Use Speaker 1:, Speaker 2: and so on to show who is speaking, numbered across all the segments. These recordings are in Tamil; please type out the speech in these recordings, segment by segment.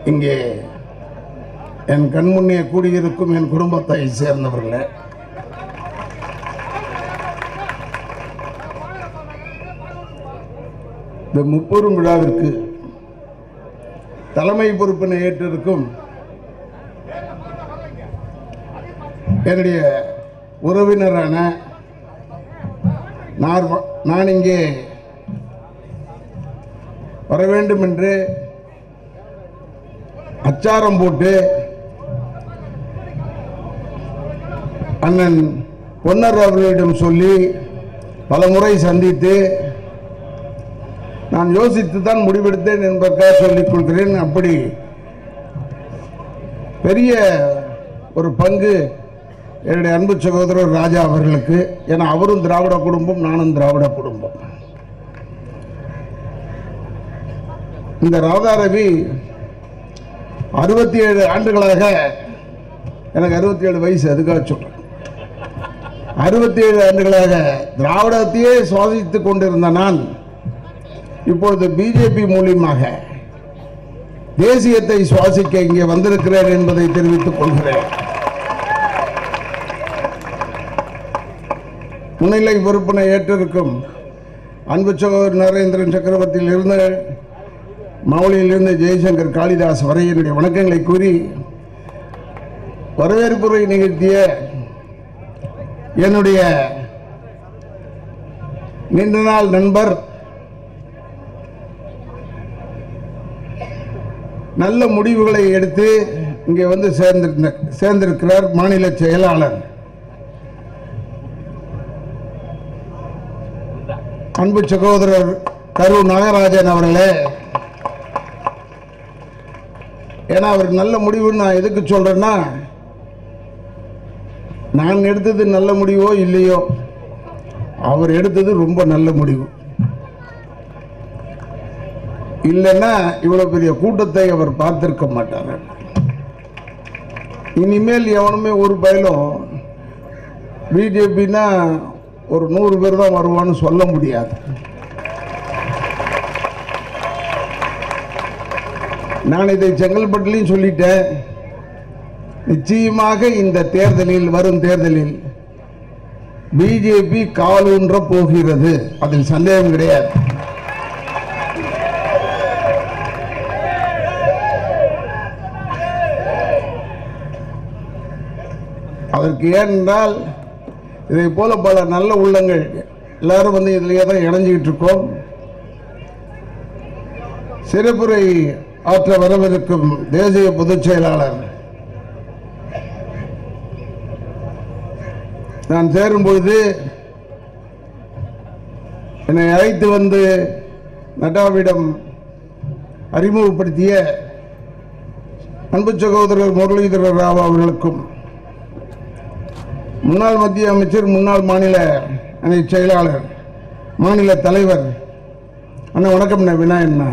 Speaker 1: இங்கே என் கண்முன்னே கூடியிருக்கும் என் குடும்பத்தை சேர்ந்தவர்களே இந்த முப்பெரும் விழாவிற்கு தலைமை பொறுப்பினை ஏற்றிருக்கும் என்னுடைய உறவினரான நான் வ- நான் இங்கே வர வேண்டும் என்று அச்சாரம் போட்டு அண்ணன் பொன்னர் அவர்களிடம் சொல்லி பல முறை சந்தித்து நான் யோசித்து தான் முடிவெடுத்தேன் என்பதற்காக சொல்லிக் கொள்கிறேன் அப்படி பெரிய ஒரு பங்கு என்னுடைய அன்பு சகோதரர் ராஜா அவர்களுக்கு ஏன்னா அவரும் திராவிட குடும்பம் நானும் திராவிட குடும்பம் இந்த ராதாரவி அறுபத்தி ஏழு ஆண்டுகளாக எனக்கு அறுபத்தி ஏழு வயசு அதுக்காக சொல்றேன் அறுபத்தி ஏழு ஆண்டுகளாக திராவிடத்தையே சுவாசித்துக் கொண்டிருந்த நான் இப்பொழுது பிஜேபி மூலியமாக தேசியத்தை சுவாசிக்க இங்கே வந்திருக்கிறேன் என்பதை தெரிவித்துக் கொள்கிறேன் முன்னிலை பொறுப்பினை ஏற்றிருக்கும் அன்பு சகோதரர் நரேந்திரன் சக்கரவர்த்தியில் இருந்து மௌலியிலிருந்து ஜெய்சங்கர் காளிதாஸ் வரை என்னுடைய வணக்கங்களை கூறி வரவேற்புரை நிகழ்த்திய என்னுடைய நீண்ட நாள் நண்பர் நல்ல முடிவுகளை எடுத்து இங்கே வந்து சேர்ந்திருந்த சேர்ந்திருக்கிறார் மாநில செயலாளர் அன்பு சகோதரர் கரு நாகராஜன் அவர்களே ஏன்னா அவர் நல்ல முடிவுன்னு நான் எதுக்கு சொல்றேன்னா நான் எடுத்தது நல்ல முடிவோ இல்லையோ அவர் எடுத்தது ரொம்ப நல்ல முடிவு இல்லைன்னா இவ்வளவு பெரிய கூட்டத்தை அவர் பார்த்திருக்க மாட்டார் இனிமேல் எவனுமே ஒரு பயலும் பிஜேபின்னா ஒரு நூறு பேர் தான் வருவான்னு சொல்ல முடியாது நான் இதை செங்கல்பட்டுலையும் சொல்லிட்டேன் நிச்சயமாக இந்த தேர்தலில் வரும் தேர்தலில் பிஜேபி காலூன்ற போகிறது அதில் சந்தேகம் கிடையாது அதற்கு ஏனென்றால் இதை போல பல நல்ல உள்ளங்கள் எல்லாரும் வந்து இதிலேயே தான் இணைஞ்சிக்கிட்டு இருக்கோம் சிறப்புரை ஆற்ற வரவிருக்கும் தேசிய பொதுச் செயலாளர் நான் சேரும் பொழுது என்னை அழைத்து வந்து நட்டாவிடம் அறிமுகப்படுத்திய அன்பு சகோதரர் முரளிதர ராவ் அவர்களுக்கும் முன்னாள் மத்திய அமைச்சர் முன்னாள் மாநில அணி செயலாளர் மாநில தலைவர் அண்ணா வணக்கம் அண்ணா விநாயகண்ணா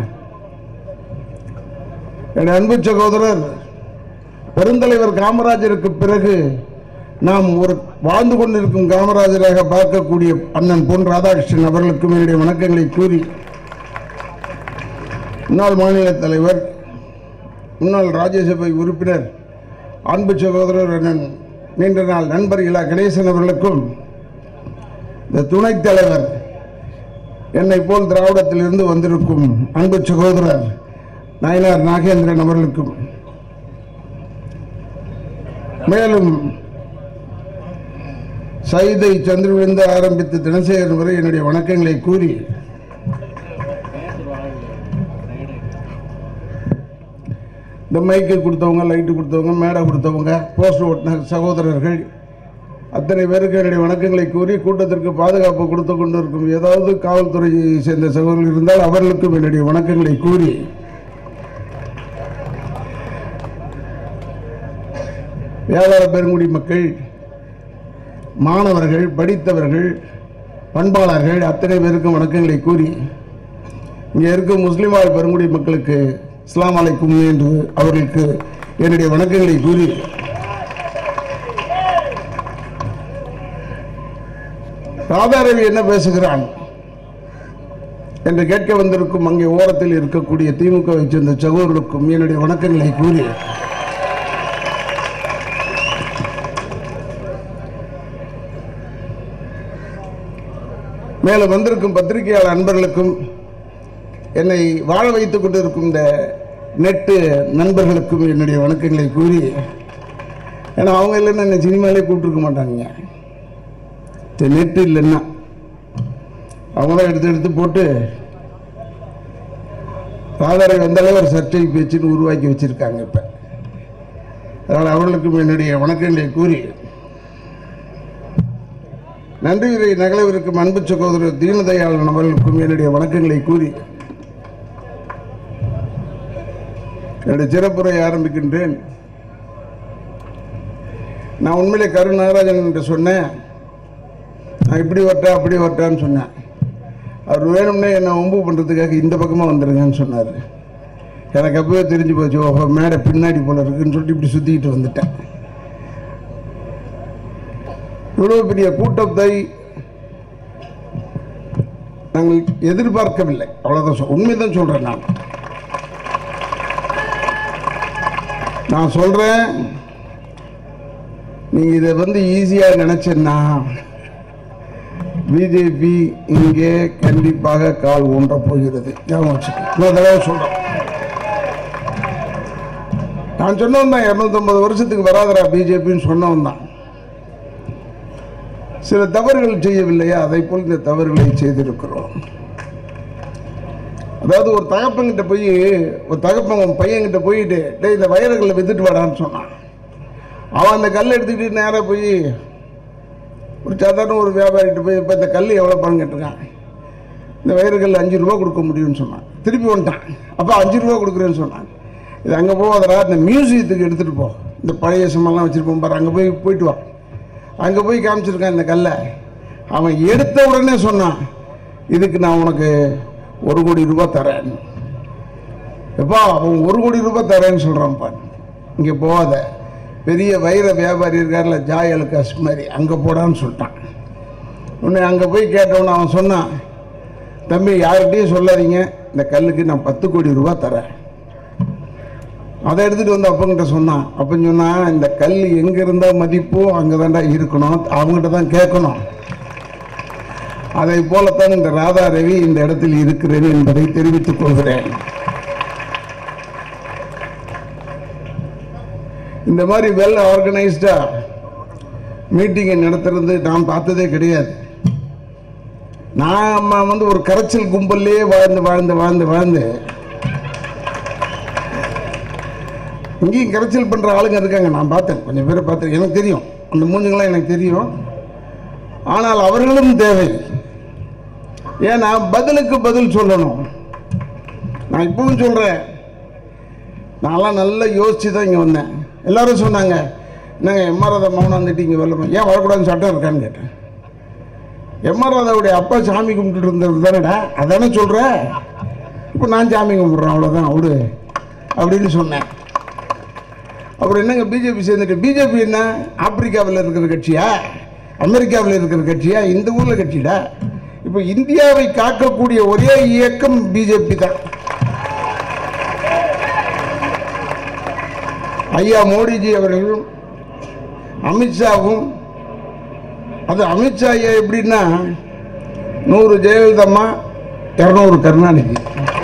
Speaker 1: என் அன்பு சகோதரர் பெருந்தலைவர் காமராஜருக்கு பிறகு நாம் ஒரு வாழ்ந்து கொண்டிருக்கும் காமராஜராக பார்க்கக்கூடிய அண்ணன் பொன் ராதாகிருஷ்ணன் அவர்களுக்கும் என்னுடைய வணக்கங்களை கூறி முன்னாள் மாநில தலைவர் முன்னாள் ராஜ்யசபை உறுப்பினர் அன்பு சகோதரர் அண்ணன் நீண்ட நாள் நண்பர் இலா கணேசன் அவர்களுக்கும் இந்த துணைத் தலைவர் என்னை போல் திராவிடத்திலிருந்து வந்திருக்கும் அன்பு சகோதரர் நயனார் நாகேந்திரன் அவர்களுக்கும் மேலும் சைதை சந்திரவிழுந்து ஆரம்பித்து தினசேகரன் வரை என்னுடைய வணக்கங்களை கூறி இந்த மைக்கு கொடுத்தவங்க லைட்டு கொடுத்தவங்க மேடை கொடுத்தவங்க போஸ்டர் ஓட்டின சகோதரர்கள் அத்தனை பேருக்கு என்னுடைய வணக்கங்களை கூறி கூட்டத்திற்கு பாதுகாப்பு கொடுத்து கொண்டிருக்கும் ஏதாவது காவல்துறையை சேர்ந்த சகோதரர்கள் இருந்தால் அவர்களுக்கும் என்னுடைய வணக்கங்களை கூறி வியாபார பெருங்குடி மக்கள் மாணவர்கள் படித்தவர்கள் பண்பாளர்கள் அத்தனை பேருக்கும் வணக்கங்களை கூறி இங்கே இருக்கும் முஸ்லிம் வாழ் பெருங்குடி மக்களுக்கு இஸ்லாம் அலைக்கும் என்று அவர்களுக்கு என்னுடைய வணக்கங்களை கூறி ராதாரவி என்ன பேசுகிறான் என்று கேட்க வந்திருக்கும் அங்கே ஓரத்தில் இருக்கக்கூடிய திமுகவை சேர்ந்த சகோதரர்களுக்கும் என்னுடைய வணக்கங்களை கூறி மேலும் வந்திருக்கும் பத்திரிகையாளர் அன்பர்களுக்கும் என்னை வாழ வைத்துக் கொண்டிருக்கும் இந்த நெட்டு நண்பர்களுக்கும் என்னுடைய வணக்கங்களை கூறி ஏன்னா அவங்க இல்லைன்னா என்னை சினிமாலே கூப்பிட்டுருக்க மாட்டாங்க இந்த நெட்டு இல்லைன்னா அவங்களாம் எடுத்து எடுத்து போட்டு ராதாரை வந்தாலே ஒரு சர்ச்சை பேச்சுன்னு உருவாக்கி வச்சிருக்காங்க இப்போ அதனால் அவர்களுக்கும் என்னுடைய வணக்கங்களை கூறி நன்றி உரை நகலவிருக்கும் அன்பு சகோதரர் தீனதயாளன் அவர்களுக்கும் என்னுடைய வணக்கங்களை கூறி என்னுடைய சிறப்புரை ஆரம்பிக்கின்றேன் நான் உண்மையிலே கருண் நாகராஜன் என்று சொன்னேன் நான் இப்படி வரட்டா அப்படி வரட்டான்னு சொன்னேன் அவர் வேணும்னே என்னை ஒம்பு பண்ணுறதுக்காக இந்த பக்கமாக வந்துடுங்கன்னு சொன்னார் எனக்கு அப்பவே தெரிஞ்சு போச்சு ஓஹோ மேடை பின்னாடி போல இருக்குன்னு சொல்லிட்டு இப்படி சுற்றிக்கிட்டு வந்துட்டேன் இவ்வளவு பெரிய கூட்டத்தை நாங்கள் எதிர்பார்க்கவில்லை அவ்வளவுதான் சொல் உண்மைதான் சொல்றேன் நான் நான் சொல்றேன் நீங்க இதை வந்து ஈஸியா நினைச்சேன்னா பிஜேபி இங்கே கண்டிப்பாக கால் ஊன்ற போகிறது ஞாபகம் வச்சுக்க. இன்னொரு தடவை சொல்றேன் நான் சொன்னவன் தான் இரநூத்தம்பது வருஷத்துக்கு வராதரா பிஜேபின்னு சொன்னவன் தான் சில தவறுகள் செய்யவில்லையா அதை போல் இந்த தவறுகளை செய்திருக்கிறோம் அதாவது ஒரு தகப்பங்கிட்ட போய் ஒரு தகப்பன் உன் பையன்கிட்ட போயிட்டு டேய் இந்த வயறுகளில் வித்துட்டு வாடான்னு சொன்னான் அவன் அந்த கல்லை எடுத்துக்கிட்டு நேராக போய் ஒரு சாதாரண ஒரு வியாபாரிகிட்ட போய் இப்போ இந்த கல் எவ்வளோ பணம் கேட்டிருக்கான் இந்த வயறுகள் அஞ்சு ரூபா கொடுக்க முடியும்னு சொன்னான் திருப்பி வந்துட்டான் அப்போ அஞ்சு ரூபா கொடுக்குறேன்னு சொன்னான் இது அங்கே போகாதடா இந்த மியூசியத்துக்கு எடுத்துகிட்டு போ இந்த பழைய சமெல்லாம் வச்சுருப்போம் பாரு அங்கே போய் போயிட்டு வா அங்கே போய் காமிச்சிருக்கான் இந்த கல்லை அவன் எடுத்த உடனே சொன்னான் இதுக்கு நான் உனக்கு ஒரு கோடி ரூபாய் தரேன் எப்பா அவன் ஒரு கோடி ரூபாய் தரேன்னு சொல்கிறான் பாரு இங்கே போகாத பெரிய வைர வியாபாரி இருக்கார்ல ஜாய் அலுகாஸ் மாதிரி அங்கே போடான்னு சொல்லிட்டான் உன்னை அங்கே போய் கேட்டவன அவன் சொன்னான் தம்பி யார்கிட்டையும் சொல்லாதீங்க இந்த கல்லுக்கு நான் பத்து கோடி ரூபாய் தரேன் அதை எடுத்துட்டு வந்து அப்பங்கிட்ட சொன்னான் அப்பன்னு சொன்னா இந்த கல் எங்க இருந்தா மதிப்போ அங்கதான்டா இருக்கணும் அவங்ககிட்ட தான் கேட்கணும் அதை போலத்தான் இந்த ராதா ரவி இந்த இடத்தில் இருக்கிறேன் என்பதை தெரிவித்துக் கொள்கிறேன் இந்த மாதிரி வெல் ஆர்கனைஸ்டா மீட்டிங்கை நடத்துறது நான் பார்த்ததே கிடையாது நாம வந்து ஒரு கரைச்சல் கும்பல்லே வாழ்ந்து வாழ்ந்து வாழ்ந்து வாழ்ந்து இங்கேயும் கரைச்சல் பண்ணுற ஆளுங்க இருக்காங்க நான் பார்த்தேன் கொஞ்சம் பேரை பார்த்தேன் எனக்கு தெரியும் அந்த மூஞ்சுங்களாம் எனக்கு தெரியும் ஆனால் அவர்களும் தேவை ஏன்னா பதிலுக்கு பதில் சொல்லணும் நான் இப்பவும் சொல்கிறேன் நான்லாம் நல்லா யோசிச்சு தான் இங்கே வந்தேன் எல்லாரும் சொன்னாங்க என்னங்க எம்ஆர் ராதா மௌனம் வந்துட்டு இங்கே வரலாம் ஏன் வரக்கூடாதுன்னு சட்டம் இருக்கான்னு கேட்டேன் எம்ஆர் ராதாவுடைய அப்பா சாமி கும்பிட்டுட்டு இருந்தது தானேடா அதானே சொல்கிற இப்போ நான் சாமி கும்பிட்றேன் அவ்வளோதான் விடு அப்படின்னு சொன்னேன் அப்புறம் என்னங்க பிஜேபி சேர்ந்துட்டு பிஜேபி என்ன ஆப்பிரிக்காவில் இருக்கிற கட்சியா அமெரிக்காவில் இருக்கிற கட்சியா இந்த ஊரில் கட்சிடா இப்போ இந்தியாவை காக்கக்கூடிய ஒரே இயக்கம் பிஜேபி தான் ஐயா மோடிஜி அவர்களும் அமித்ஷாவும் அது அமித்ஷா ஐயா எப்படின்னா நூறு ஜெயலலிதம்மா இரநூறு கருணாநிதி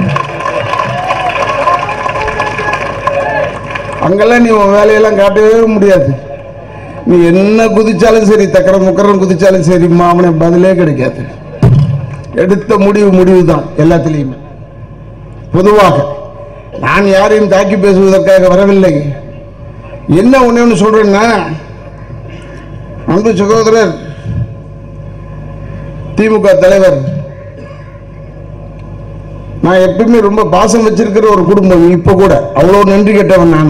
Speaker 1: அங்கெல்லாம் நீ உன் வேலையெல்லாம் காட்டவே முடியாது நீ என்ன குதிச்சாலும் சரி தக்கரம் முக்கரம் குதிச்சாலும் சரி மாமனை பதிலே கிடைக்காது எடுத்த முடிவு முடிவு தான் எல்லாத்துலேயுமே பொதுவாக நான் யாரையும் தாக்கி பேசுவதற்காக வரவில்லை என்ன ஒண்ணு ஒன்று சொல்றேன்னா அன்பு சகோதரர் திமுக தலைவர் நான் எப்பயுமே ரொம்ப பாசம் வச்சிருக்கிற ஒரு குடும்பம் இப்ப கூட அவ்வளவு நன்றி கேட்டவன் நான்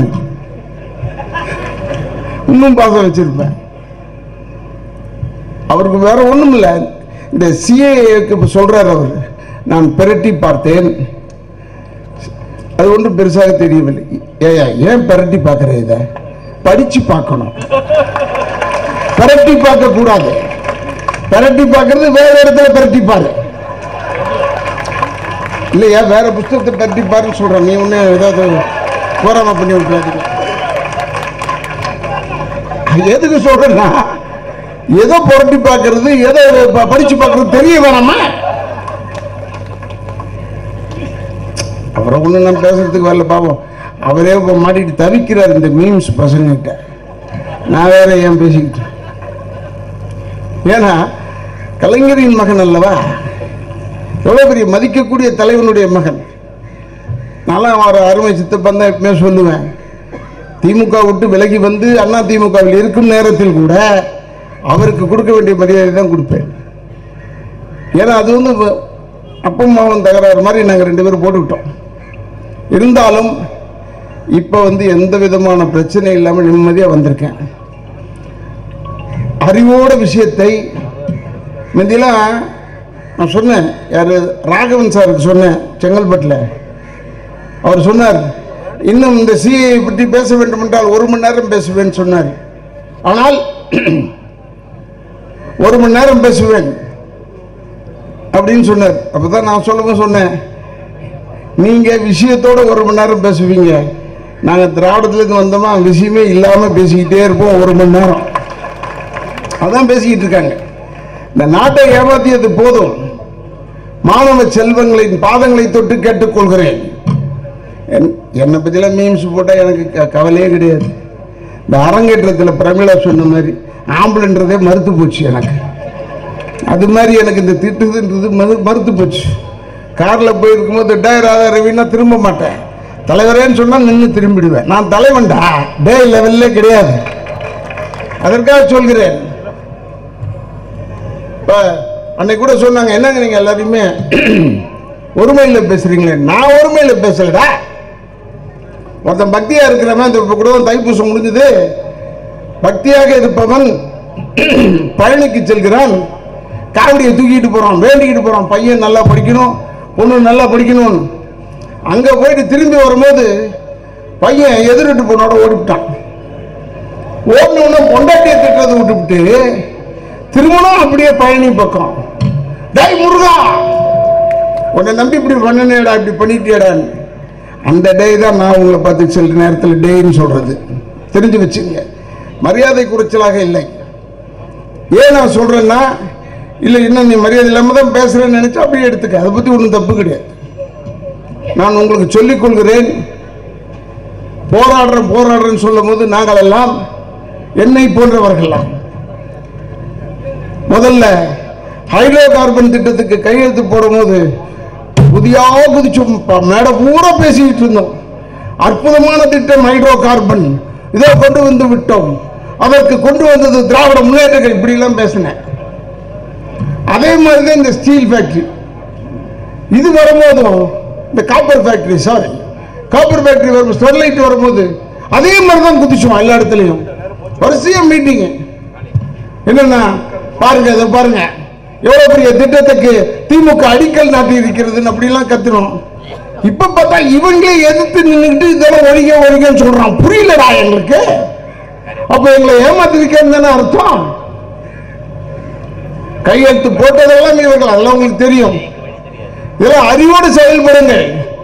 Speaker 1: இன்னும் பாசம் வச்சிருப்பேன் அவருக்கு வேற ஒண்ணும் இல்லை இந்த சிஏக்கு சொல்றாரு அவர் நான் பிரட்டி பார்த்தேன் அது ஒன்றும் பெருசாக தெரியவில்லை ஏயா ஏன் பிரட்டி பார்க்கிற இத படிச்சு பார்க்கணும் பிரட்டி பார்க்க கூடாது பிரட்டி பார்க்கறது வேற இடத்துல பிரட்டி பாரு இல்லையா வேற புஸ்தகத்தை பற்றி பாருன்னு சொல்கிறேன் நீ ஒன்று ஏதாவது போராம பண்ணி விட்டுறாதீங்க எதுக்கு சொல்றேன்னா எதை புரட்டி பார்க்கறது எதை ப- படிச்சு பார்க்கறது தெரிய வேணாமா அப்புறம் ஒண்ணு நான் பேசுறதுக்கு வரல பாவம் அவரே இப்போ மாட்டிட்டு தவிக்கிறார் இந்த மீம்ஸ் பசங்கிட்ட நான் வேற ஏன் பேசிக்கிட்டு ஏன்னா கலைஞரின் மகன் அல்லவா எவ்வளவு பெரிய மதிக்கக்கூடிய தலைவனுடைய மகன் நான்லாம் அவர் அருமை சித்தப்பன் தான் எப்பவுமே சொல்லுவேன் திமுக விட்டு விலகி வந்து அண்ணா திமுகவில் இருக்கும் நேரத்தில் கூட அவருக்கு கொடுக்க வேண்டிய மரியாதை தான் கொடுப்பேன் ஏன்னா அது வந்து வ- அப்பம் மாவன் தகராறு மாதிரி நாங்கள் ரெண்டு பேரும் போட்டுக்கிட்டோம் இருந்தாலும் இப்போ வந்து எந்த விதமான பிரச்சனை இல்லாமல் நிம்மதியாக வந்திருக்கேன் அறிவோட விஷயத்தை முந்தியெல்லாம் நான் சொன்னேன் யார் ராகவன் சாருக்கு சொன்னேன் செங்கல்பட்டில் அவர் சொன்னார் இன்னும் இந்த சிஏ பற்றி பேச வேண்டும் என்றால் ஒரு மணி நேரம் பேசுவேன் சொன்னார் ஆனால் ஒரு மணி நேரம் பேசுவேன் அப்படின்னு சொன்னார் அப்பதான் நான் சொல்லவும் சொன்னேன் நீங்க விஷயத்தோட ஒரு மணி நேரம் பேசுவீங்க நாங்க திராவிடத்துல இருந்து வந்தோமா விஷயமே இல்லாம பேசிக்கிட்டே இருப்போம் ஒரு மணி நேரம் அதான் பேசிக்கிட்டு இருக்காங்க இந்த நாட்டை ஏமாத்தியது போதும் மாணவ செல்வங்களின் பாதங்களை தொட்டு கேட்டுக்கொள்கிறேன் என்- என்னை பற்றிலாம் மீம்ஸ் போட்டால் எனக்கு க- கவலையே கிடையாது இந்த அரங்கேற்றத்தில் பிரமிளா சொன்ன மாதிரி ஆம்பளைன்றதே மறுத்து போச்சு எனக்கு அது மாதிரி எனக்கு இந்த திட்டுதுன்றது மறு மறுத்து போச்சு காரில் போயிருக்கும்போது டே ராதா ரவின்னா திரும்ப மாட்டேன் தலைவரேன்னு சொன்னால் நின்று திரும்பிடுவேன் நான் தலைவன்டா டே லெவல்லே கிடையாது அதற்காக சொல்கிறேன் இப்போ அன்னைக்கு கூட சொன்னாங்க என்னங்க நீங்கள் எல்லாரையுமே ஒருமையில் பேசுறீங்களே நான் ஒருமையில் பேசலடா ஒருத்தன் பக்தியா இருக்கிறவன் இந்த இப்போ கூட தைப்பூசம் முடிஞ்சது பக்தியாக இருப்பவன் பழனிக்கு செல்கிறான் காவடியை தூக்கிட்டு போறான் வேண்டிக்கிட்டு போறான் பையன் நல்லா படிக்கணும் பொண்ணு நல்லா படிக்கணும் அங்க போயிட்டு திரும்பி வரும்போது பையன் எதிர்ட்டு பொண்ணோட ஓடிவிட்டான் ஓடினவுடனே பொண்டாட்டியை திட்டத்தை விட்டுவிட்டு திருமணம் அப்படியே பழனி பக்கம் டேய் முருகா உன்னை நம்பி இப்படி பண்ணனேடா இப்படி பண்ணிட்டியடான்னு அந்த டே தான் நான் உங்களை பார்த்து சில நேரத்தில் டேன்னு சொல்றது தெரிஞ்சு வச்சுங்க மரியாதை குறைச்சலாக இல்லை ஏன் நான் சொல்றேன்னா இல்லை இன்னும் நீ மரியாதை இல்லாமல் தான் பேசுறேன்னு நினைச்சா அப்படியே எடுத்துக்க அதை பற்றி ஒன்றும் தப்பு கிடையாது நான் உங்களுக்கு சொல்லிக் கொள்கிறேன் போராடுறேன் போராடுறேன்னு சொல்லும் போது நாங்கள் எல்லாம் என்னை போன்றவர்கள்லாம் முதல்ல ஹைட்ரோ கார்பன் திட்டத்துக்கு கையெழுத்து போடும்போது புதியா குதிச்சோம் ப- மேடை பூரா பேசிக்கிட்டு இருந்தோம் அற்புதமான திட்டம் ஹைட்ரோ கார்பன் இதோ கொண்டு வந்து விட்டோம் அதற்கு கொண்டு வந்தது திராவிட முன்னேற்றங்கள் இப்படிலாம் பேசினேன் அதே மாதிரி தான் இந்த ஸ்டீல் ஃபேக்டரி இது வரும்போதும் இந்த copper factory sorry copper factory வரும் ஸ்டெர்லைட் வரும்போது அதே மாதிரி தான் குதிச்சோம் எல்லா இடத்துலையும் வரிசையா மீட்டிங்கு என்னன்னா பாருங்க இதை பாருங்க எவ்வளவு பெரிய திட்டத்துக்கு திமுக அடிக்கல் நாட்டி இருக்கிறதுன்னு அப்படிலாம் கத்துறோம் இப்ப பார்த்தா இவங்களே எதிர்த்து நின்றுட்டு இதெல்லாம் ஒழிக ஒழிகன்னு சொல்றான் புரியலடா எங்களுக்கு அப்ப எங்களை ஏமாத்திருக்கேன்னு தானே அர்த்தம் கையெழுத்து போட்டதெல்லாம் இவர்கள் அதெல்லாம் உங்களுக்கு தெரியும் இதெல்லாம் அறிவோடு செயல்படுங்கள்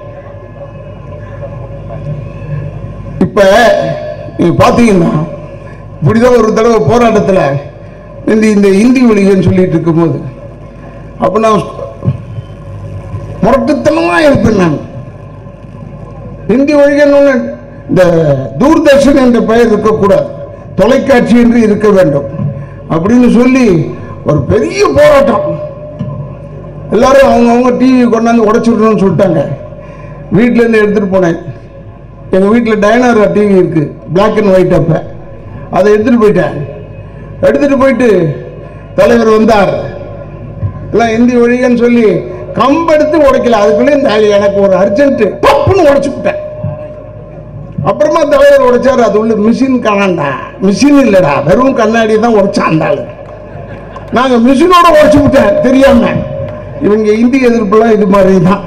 Speaker 1: இப்ப நீங்க பாத்தீங்கன்னா இப்படிதான் ஒரு தடவை போராட்டத்துல இந்த இந்த இந்தி ஒழிகன்னு சொல்லிட்டு இருக்கும்போது அப்ப நான் முரட்டுத்தனமா இருப்பேன் நான் இந்தி ஒழிகன்னு ஒண்ணு இந்த தூர்தர்ஷன் என்ற பெயர் இருக்கக்கூடாது தொலைக்காட்சி என்று இருக்க வேண்டும் அப்படின்னு சொல்லி ஒரு பெரிய போராட்டம் எல்லாரும் அவங்க அவங்க டிவி கொண்டாந்து உடைச்சுடணும்னு சொல்லிட்டாங்க வீட்ல இருந்து எடுத்துட்டு போனேன் எங்க வீட்டில் டைனாரா டிவி இருக்கு Black அண்ட் ஒயிட் அப்ப அதை எடுத்துட்டு போயிட்டேன் எடுத்துட்டு போயிட்டு தலைவர் வந்தார் எல்லாம் இந்தி ஒழிகன்னு சொல்லி கம்பெடுத்து உடைக்கல அதுக்குள்ளே இந்த எனக்கு ஒரு அர்ஜென்ட் டப்புன்னு உடைச்சு விட்டேன் அப்புறமா தலைவர் உடைச்சாரு அது உள்ள மிஷின் காணாண்டா மிஷின் இல்லடா வெறும் கண்ணாடி தான் உடைச்சான் அந்த ஆளு நாங்க மிஷினோட உடைச்சு விட்டேன் தெரியாம இவங்க இந்தி எதிர்ப்புலாம் இது மாதிரி தான்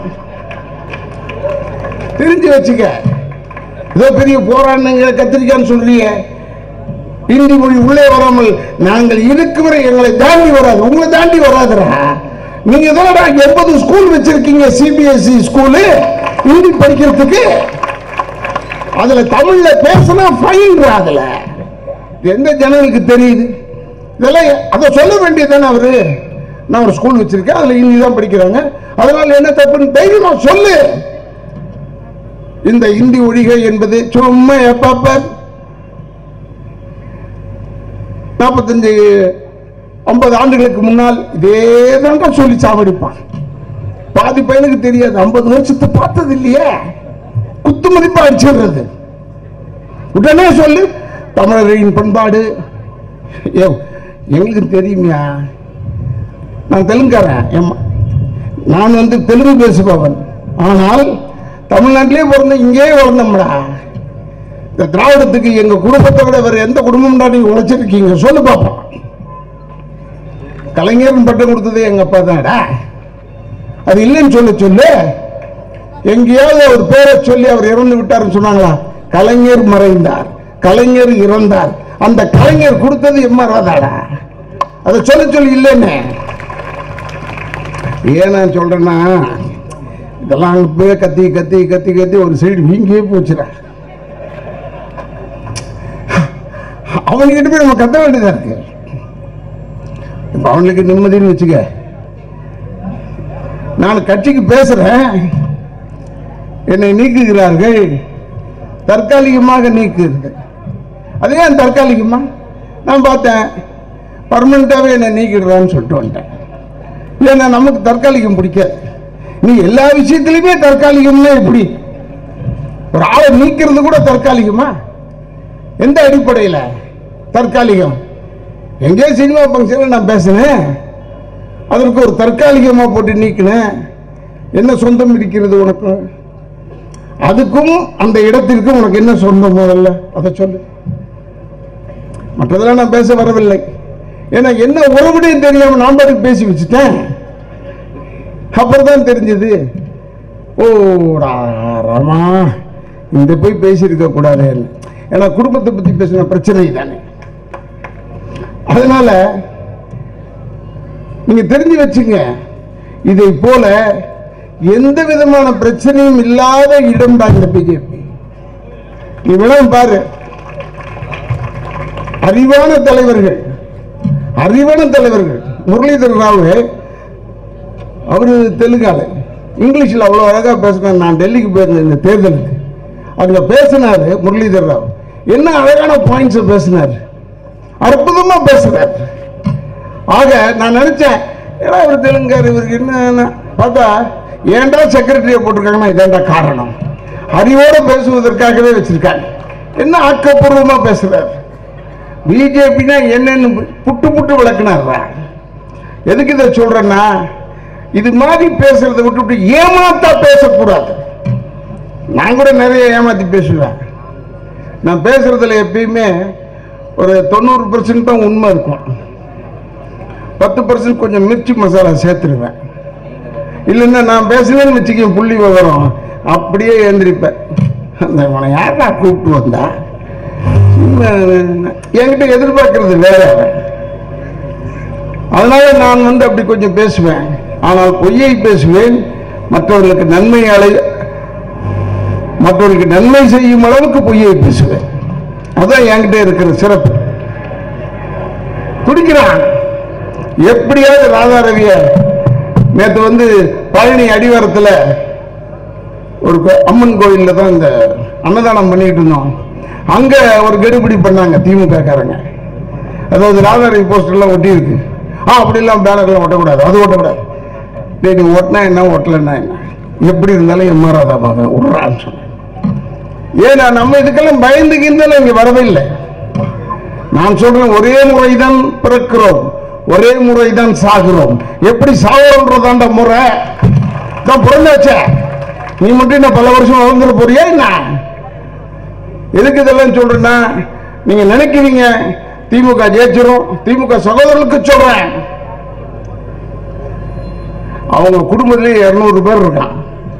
Speaker 1: தெரிஞ்சு வச்சுக்க ஏதோ பெரிய போராட்டங்க கத்திரிக்கான்னு சொல்றீங்க இந்தி மொழி உள்ளே வராமல் நாங்கள் இருக்கும் வரை எங்களை தாண்டி வராது உங்களை தாண்டி வராதுடா நீங்க தானடா எண்பது ஸ்கூல் வச்சிருக்கீங்க சிபிஎஸ்இ ஸ்கூலு ஹிந்தி படிக்கிறதுக்கு அதுல தமிழ்ல பேசினா ஃபைன் அதுல இது எந்த ஜனங்களுக்கு தெரியுது இதெல்லாம் அதை சொல்ல வேண்டியதுதானே அவரு நான் ஒரு ஸ்கூல் வச்சிருக்கேன் அதுல ஹிந்தி தான் படிக்கிறாங்க அதனால என்ன தப்புன்னு தைரியமா சொல்லு இந்த இந்தி ஒழிகை என்பது சும்மா எப்பப்ப நாற்பத்தஞ்சு ஐம்பது ஆண்டுகளுக்கு முன்னால் இதே தான்டா சொல்லி சாவடிப்பான் பாதி பையனுக்கு தெரியாது ஐம்பது வருஷத்தை பார்த்தது இல்லையே குத்து மதிப்பா அடிச்சிடுறது உடனே சொல்லு தமிழரின் பண்பாடு ஏ எங்களுக்கு தெரியுமியா நான் தெலுங்காரன் எம்- நான் வந்து தெலுங்கு பேசுபவன் ஆனால் தமிழ்நாட்டிலே பிறந்த இங்கேயே வளர்ந்தோம்டா இந்த திராவிடத்துக்கு எங்க குடும்பத்தை விட வேற எந்த குடும்பம் நீங்க உழைச்சிருக்கீங்க சொல்லு பாப்போம் கலைஞர் பட்டம் கொடுத்தது எங்க அப்பா தான்டா அது இல்லைன்னு சொல்ல சொல்லு எங்கேயாவது ஒரு பேரை சொல்லி அவர் இறந்து விட்டாருன்னு சொன்னாங்களா கலைஞர் மறைந்தார் கலைஞர் இறந்தார் அந்த கலைஞர் கொடுத்தது எம்மாறாதாடா அதை சொல்ல சொல்லி இல்லைன்னு ஏன் நான் சொல்றேன்னா இதெல்லாம் அங்க போய் கத்தி கத்தி கத்தி கத்தி ஒரு சைடு வீங்கியே போச்சுடா அவன்கிட்ட போய் நம்ம கத்த வேண்டியதா இருக்கு இப்ப அவனுக்கு நிம்மதின்னு வச்சுக்க நான் கட்சிக்கு பேசுறேன் என்னை நீக்குகிறார்கள் தற்காலிகமாக நீக்குகிறது அது ஏன் தற்காலிகமா நான் பார்த்தேன் பர்மனண்டாவே என்னை நீக்கிடுறான்னு சொல்லிட்டு வந்துட்டேன் ஏன்னா நமக்கு தற்காலிகம் பிடிக்காது நீ எல்லா விஷயத்திலுமே தற்காலிகம்னா எப்படி ஒரு ஆளை நீக்கிறது கூட தற்காலிகமா எந்த அடிப்படையில் தற்காலிகம் எங்கேயோ சினிமா ஃபங்க்ஷனில் நான் பேசினேன் அதற்கு ஒரு தற்காலிகமாக போட்டு நீக்கினேன் என்ன சொந்தம் இருக்கிறது உனக்கு அதுக்கும் அந்த இடத்திற்கும் உனக்கு என்ன சொந்தம் முதல்ல அதை சொல்லு மற்றதெல்லாம் நான் பேச வரவில்லை ஏன்னா என்ன உறவுடையும் தெரியாம நான் பாட்டுக்கு பேசி வச்சுட்டேன் அப்புறம் தான் தெரிஞ்சது ஓடா ராமா இந்த போய் பேசியிருக்க கூடாது ஏன்னா குடும்பத்தை பத்தி பேசின பிரச்சனை தானே அதனால நீங்க தெரிஞ்சு வச்சுங்க இதை போல எந்த விதமான பிரச்சனையும் இல்லாத இடம் தான் இந்த பிஜேபி நீ வேணா பாரு அறிவான தலைவர்கள் அறிவான தலைவர்கள் முரளிதர் ராவு அவரு தெலுங்கால இங்கிலீஷ்ல அவ்வளவு அழகா பேசினார் நான் டெல்லிக்கு போயிருந்தேன் இந்த தேர்தலுக்கு அங்க பேசினாரு முரளிதர் ராவ் என்ன அழகான பாயிண்ட்ஸ் பேசினார் அற்புதமா பேசுறார் ஆக நான் நினைச்சேன் ஏன்னா இவர் தெலுங்கார் இவருக்கு என்ன பார்த்தா ஏன்டா செக்ரட்டரியை போட்டிருக்காங்கன்னா இதாண்டா காரணம் அறிவோட பேசுவதற்காகவே வச்சிருக்காங்க என்ன ஆக்கப்பூர்வமா பேசுறாரு பிஜேபினா என்னன்னு புட்டு புட்டு விளக்குனார்ரா எதுக்கு இதை சொல்றேன்னா இது மாதிரி பேசுறதை விட்டுவிட்டு ஏமாத்தா பேசக்கூடாது நான் கூட நிறைய ஏமாத்தி பேசுவேன் நான் பேசுறதுல எப்பயுமே ஒரு தொண்ணூறு பர்சன்ட் தான் உண்மை இருக்கும் பத்து பர்சன்ட் கொஞ்சம் மிர்ச்சி மசாலா சேர்த்துருவேன் இல்லைன்னா நான் பேசுனேன்னு வச்சுக்க புள்ளி விவரம் அப்படியே எழுந்திருப்பேன் அந்த இவனை யாரா கூப்பிட்டு வந்தா சும்மா என்கிட்ட எதிர்பார்க்கறது வேற அதனால நான் வந்து அப்படி கொஞ்சம் பேசுவேன் ஆனால் பொய்யை பேசுவேன் மற்றவர்களுக்கு நன்மை அலை மற்றவர்களுக்கு நன்மை செய்யும் அளவுக்கு பொய்யை பேசுவேன் அதான் என்கிட்ட இருக்கிற சிறப்பு துடிக்கிறான் எப்படியாவது ராதாரவிய நேற்று வந்து பழனி அடிவாரத்தில் ஒரு கோ- அம்மன் கோயில்ல தான் இந்த அன்னதானம் பண்ணிட்டு இருந்தோம் அங்க ஒரு கெடுபிடி பண்ணாங்க திமுக காரங்க அதாவது ராதாரவி போஸ்டர்லாம் ஒட்டி இருக்கு ஆ அப்படிலாம் பேனர்லாம் ஒட்டக்கூடாது அது ஒட்டக்கூடாது டேய் நீ ஒட்டினா என்ன ஒட்டலைன்னா என்ன எப்படி இருந்தாலும் எம் ஆர் ராதா பாக்க விட்றான்னு சொன்னேன் ஏன்னா நம்ம இதுக்கெல்லாம் பயந்துக்கிருந்தாலும் இங்க வரவில்லை நான் சொல்றேன் ஒரே முறைதான் பிறக்கிறோம் ஒரே முறைதான் சாகிறோம் எப்படி சாகிறோன்றதாண்ட முறை தான் பிறந்தாச்சே நீ மட்டும் என்ன பல வருஷம் வளர்ந்துட போறியா என்ன எதுக்கு இதெல்லாம் சொல்றேன்னா நீங்க நினைக்கிறீங்க திமுக ஜெயிச்சிரும் திமுக சகோதரர்களுக்கு சொல்றேன் அவங்க குடும்பத்திலேயே இருநூறு பேர் இருக்கான்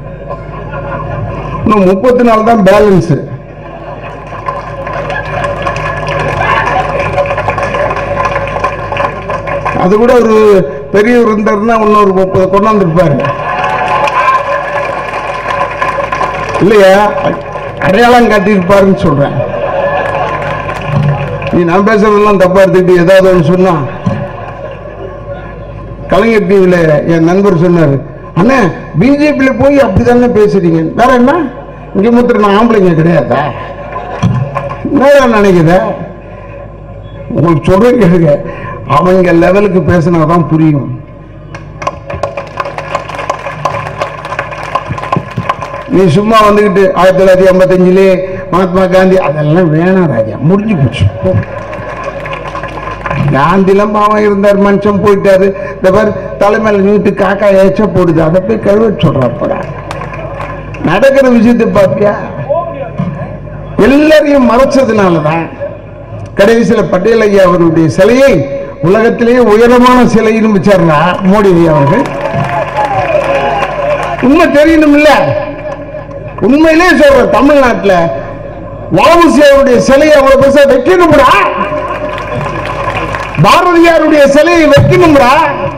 Speaker 1: இன்னும் முப்பத்தி நாலு தான் பேலன்ஸ் அது கூட ஒரு பெரியவர் இருந்தாருன்னா இன்னொரு முப்பது கொண்டாந்துருப்பாரு இல்லையா அடையாளம் காட்டியிருப்பாருன்னு சொல்றேன் நீ நான் பேசுறதெல்லாம் தப்பா எடுத்துக்கிட்டு ஏதாவது ஒன்று சொன்னா கலைஞர் டிவியில் என் நண்பர் சொன்னார் அண்ணே பிஜேபியில் போய் அப்படிதானே பேசுறீங்க வேற என்ன இங்கே மாத்திரம் நான் ஆம்பளைங்க கிடையாதா என்ன நினைக்கிற உங்களுக்கு சொல்றேன் கேளுங்க அவங்க லெவலுக்கு பேசினாதான் புரியும் நீ சும்மா வந்துக்கிட்டு ஆயிரத்தி தொள்ளாயிரத்தி ஐம்பத்தஞ்சிலே மகாத்மா காந்தி அதெல்லாம் வேணாம் ராஜா முடிஞ்சு போச்சு போ. காந்திலாம் பாவம் இருந்தார் மனுஷன் போயிட்டாரு இந்த மாதிரி தலைமையில நீட்டு காக்கா ஏச்ச போடுது அதை போய் கழுவ சொல்றாப்படா நடக்கிற விஷயத்தை பாப்பியா எல்லாரையும் மறைச்சதுனாலதான் கடைசியில பட்டேல் ஐயா அவருடைய சிலையை உலகத்திலேயே உயரமான சிலைன்னு வச்சாருனா மோடி ஐயா அவர்கள் உண்மை தெரியணும் இல்ல உண்மையிலே சொல்ற தமிழ்நாட்டுல வாவுசி அவருடைய சிலையை அவ்வளவு பெருசா வைக்கணும்டா பாரதியாருடைய சிலையை வைக்கணும்டா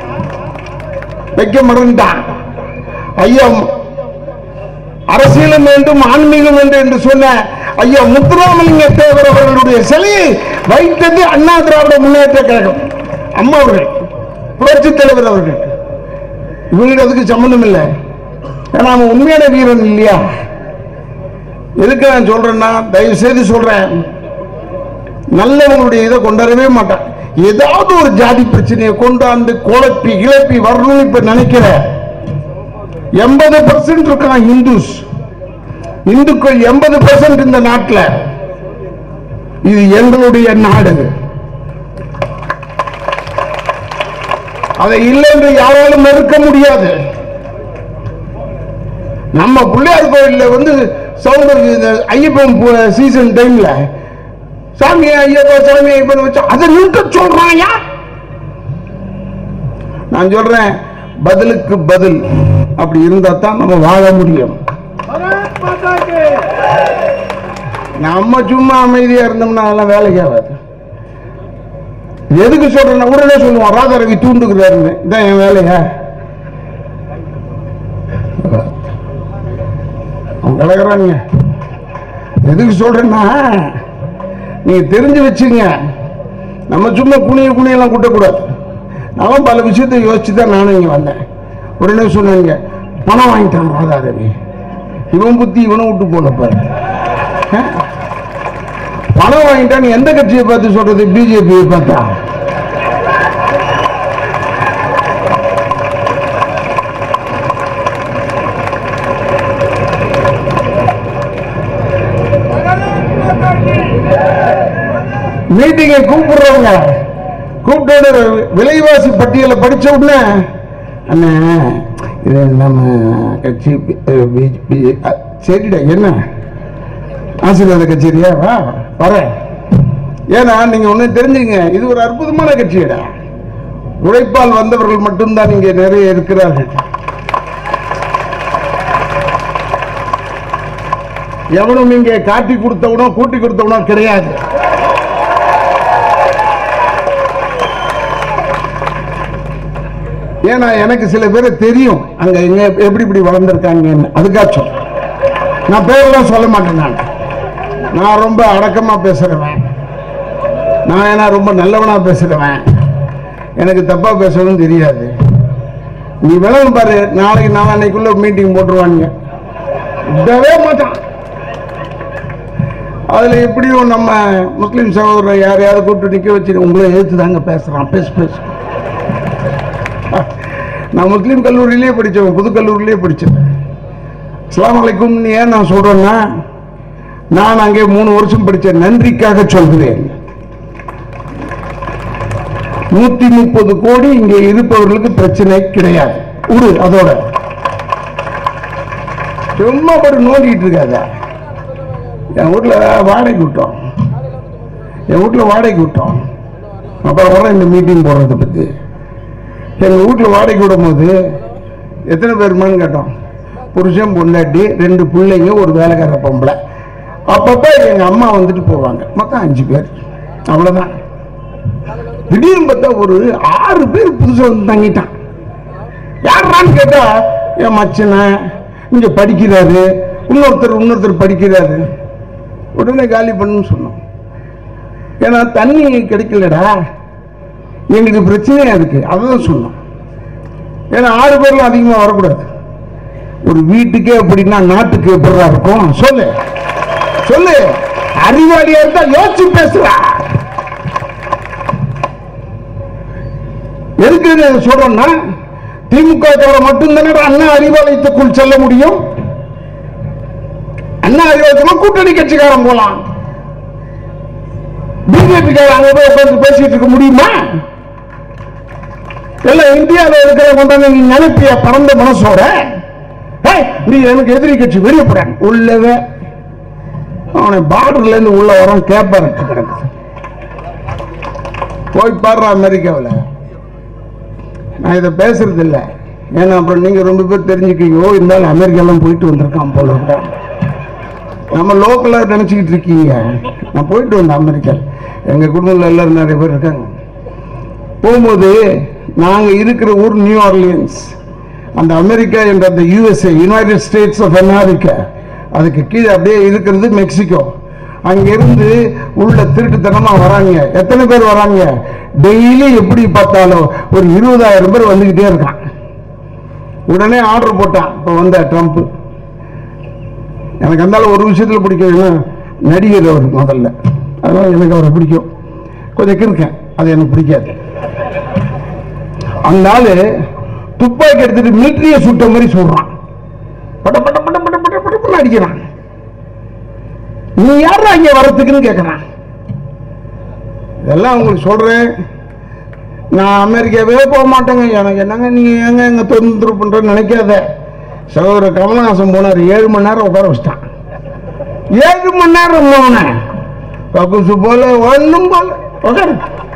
Speaker 1: வைக்க மறந்துட்டான் ஐயா அரசியலும் வேண்டும் ஆன்மீகம் வேண்டும் என்று சொன்ன ஐயா முத்துராமலிங்க தேவர் அவர்களுடைய சிலையை வைத்தது அண்ணா திராவிட முன்னேற்ற கழகம் அம்மா அவர்கள் புரட்சி தலைவர் அவர்கள் இவங்களுக்கு அதுக்கு சம்பந்தம் இல்லை ஏன்னா அவன் உண்மையான வீரன் இல்லையா எதுக்கு நான் சொல்றேன்னா தயவு செய்து சொல்றேன் நல்லவங்களுடைய இதை கொண்டாடவே மாட்டான் ஏதாவது ஒரு ஜாதி பிரச்சனையை கொண்டாந்து குழப்பி கிளப்பி வரணும்னு இப்ப நினைக்கிற எண்பது பர்சன்ட் இருக்கான் இந்துஸ் இந்துக்கள் எண்பது பர்சன்ட் இந்த நாட்டில் இது எங்களுடைய நாடு அதை இல்லை என்று யாராலும் மறுக்க முடியாது நம்ம பிள்ளையார் கோயில்ல வந்து சவுண்டர் இந்த ஐயப்பன் சீசன் டைம்ல சாமி ஐயப்பா சாமி ஐயப்பன் வச்சு அதை நிறுத்த சொல்றான் நான் சொல்றேன் பதிலுக்கு பதில் அப்படி இருந்தா தான் நம்ம வாழ முடியும் நம்ம சும்மா அமைதியா இருந்தோம்னா அதெல்லாம் வேலைக்கு ஆகாது எதுக்கு சொல்றேன்னா உடனே சொல்லுவோம் ராதாரவி தூண்டுகிறாருன்னு இதான் என் வேலையா அவன் கிடக்குறானுங்க எதுக்கு சொல்றேன்னா நீங்க தெரிஞ்சு வச்சுங்க நம்ம சும்மா குனிய குனியெல்லாம் கூட்டக்கூடாது நான் பல விஷயத்தை யோசிச்சு தான் நானும் இங்க வந்தேன் உடனே சொன்னாங்க பணம் வாங்கிட்டான் ராதாரவி இவன் புத்தி இவனை விட்டு போன பாரு ஆ? பணம் வாங்கிட்டான்னு எந்த கட்சியை பார்த்து சொல்றது பிஜேபியை பார்த்தா மீட்டிங்கை கூப்பிடுறவங்க கூப்பிட்டு விலைவாசி பட்டியலை படிச்ச உடனே அண்ணா இது நம்ம கட்சி பி- பி- பி- அ, சரிடா என்ன ஆசீர்வாத கச்சேரியா வா வரேன் ஏன்னா நீங்க ஒண்ணு தெரிஞ்சுங்க இது ஒரு அற்புதமான கட்சியடா உழைப்பால் வந்தவர்கள் மட்டும்தான் இங்கே நிறைய இருக்கிறார்கள் எவனும் இங்கே காட்டி கொடுத்தவனோ கூட்டி கொடுத்தவனோ கிடையாது ஏன்னா எனக்கு சில பேரை தெரியும் அங்க எங்க எப்படி இப்படி வளர்ந்துருக்காங்கன்னு அதுக்காச்சும் நான் பேரெல்லாம் சொல்ல மாட்டேன் நான் நான் ரொம்ப அடக்கமா பேசுறவன் நான் ஏன்னா ரொம்ப நல்லவனா பேசுறவன் எனக்கு தப்பா பேசவும் தெரியாது நீ விளங்கும் பாரு நாளைக்கு நாளைக்குள்ள மீட்டிங் போட்டுருவானுங்க விடவே மாட்டான் அதுல எப்படியும் நம்ம முஸ்லிம் சகோதரர் யாரையாவது கூப்பிட்டு நிக்க வச்சு உங்களை எதிர்த்து தாங்க பேசுறான் பேசு பேசு நான் முஸ்லீம் கல்லூரியிலே படித்தவன் புது கல்லூரியிலே படித்தேன் அஸ்ஸலாமு அலைக்கும்னு ஏன் நான் சொல்றேன்னா நான் அங்கே மூணு வருஷம் படித்தேன் நன்றிக்காக சொல்கிறேன் நூத்தி முப்பது கோடி இங்கே இருப்பவர்களுக்கு பிரச்சனை கிடையாது விடு அதோட சும்மா போட்டு நோண்டிட்டு இருக்காத என் வீட்டுல வாடகைக்கு விட்டோம் என் வீட்டுல வாடகைக்கு விட்டோம் அப்புறம் வர இந்த மீட்டிங் போடுறத பத்தி எங்க வீட்டுல வாடகைக்கு விடும்போது எத்தனை பேருமான்னு கேட்டோம் புருஷன் பொண்டாட்டி ரெண்டு பிள்ளைங்க ஒரு வேலைக்கார பொம்பளை அப்பப்ப எங்க அம்மா வந்துட்டு போவாங்க மொத்தம் அஞ்சு பேர் அவ்வளவுதான் திடீர்னு பார்த்தா ஒரு ஆறு பேர் புதுசா வந்து தங்கிட்டான் யாரான்னு கேட்டா என் மச்சனை இங்க படிக்கிறாரு இன்னொருத்தர் இன்னொருத்தர் படிக்கிறாரு உடனே காலி பண்ணுன்னு சொன்னோம் ஏன்னா தண்ணி கிடைக்கலடா எங்களுக்கு பிரச்சனையா இருக்கு அதான் சொன்னோம் ஏன்னா ஆறு பேர்லாம் அதிகமா வரக்கூடாது ஒரு வீட்டுக்கே அப்படின்னா நாட்டுக்கு எப்படிடா இருக்கும் சொல்லு சொல்லு அறிவாளியா இருந்தா யோசிச்சு பேசுறா எதுக்கு இதை சொல்றோம்னா திமுக தவிர மட்டும்தானே அண்ணா அறிவாலயத்துக்குள் செல்ல முடியும் அண்ணா அறிவாலயத்துக்குள்ள கூட்டணி கட்சிக்காரன் போலாம் பிஜேபி அங்க போய் உட்கார்ந்து பேசிட்டு இருக்க முடியுமா எல்லாம் இந்தியாவில் இருக்கிற கொண்டாந்து நீ நினைப்பிய பறந்த மனசோட ஏய், நீ எனக்கு எதிரி கட்சி வெளியப்பட உள்ளவே அவனை பார்டர்ல இருந்து உள்ள வரான் கேப்ப ரெட்டு கிடக்குது போய் பாடுற அமெரிக்காவில் நான் இதை பேசுறது இல்லை ஏன்னா அப்புறம் நீங்க ரொம்ப பேர் தெரிஞ்சுக்கீங்க ஓ இருந்தாலும் அமெரிக்காலாம் போயிட்டு வந்திருக்கான் போல இருக்கா. நம்ம லோக்கலா நினைச்சுக்கிட்டு இருக்கீங்க நான் போயிட்டு வந்தேன் அமெரிக்கா எங்க குடும்பத்தில் எல்லாரும் நிறைய பேர் இருக்காங்க போகும்போது நாங்க இருக்கிற ஊர் நியூ ஆர்லியன்ஸ் அந்த அமெரிக்கா என்ற அந்த USA United States of America அதுக்கு கீழே அப்படியே இருக்கிறது மெக்சிகோ அங்கிருந்து உள்ள திருட்டுத்தனமா வராங்க எத்தனை பேர் வராங்க டெய்லி எப்படி பார்த்தாலும் ஒரு இருபதாயிரம் பேர் வந்துகிட்டே இருக்கான் உடனே ஆர்டர் போட்டான் இப்போ வந்த ட்ரம்ப் எனக்கு அந்த ஆளு ஒரு விஷயத்துல பிடிக்கும் நடிகர் அவர் முதல்ல அதனால எனக்கு அவரை பிடிக்கும் கொஞ்சம் இருக்கேன் அது எனக்கு பிடிக்காது அந்த ஆளு துப்பாக்கி எடுத்துட்டு மிலிட்டரிய சுட்ட மாதிரி சொல்றான் பட பட பட பட பட படன்னு அடிக்கிறான் நீ யாரா இங்க வர்றதுக்குன்னு கேட்கறான் இதெல்லாம் உங்களுக்கு சொல்றேன் நான் அமெரிக்காவே போக மாட்டேங்க எனக்கு என்னங்க நீங்க ஏங்க எங்க தொந்தரவு பண்றேன்னு நினைக்காத சகோதரர் கமலஹாசன் போனார் ஏழு மணி நேரம் உட்கார வச்சிட்டான் ஏழு மணி நேரம் போனேன் கக்குசு போல ஒண்ணும் போல உட்காரு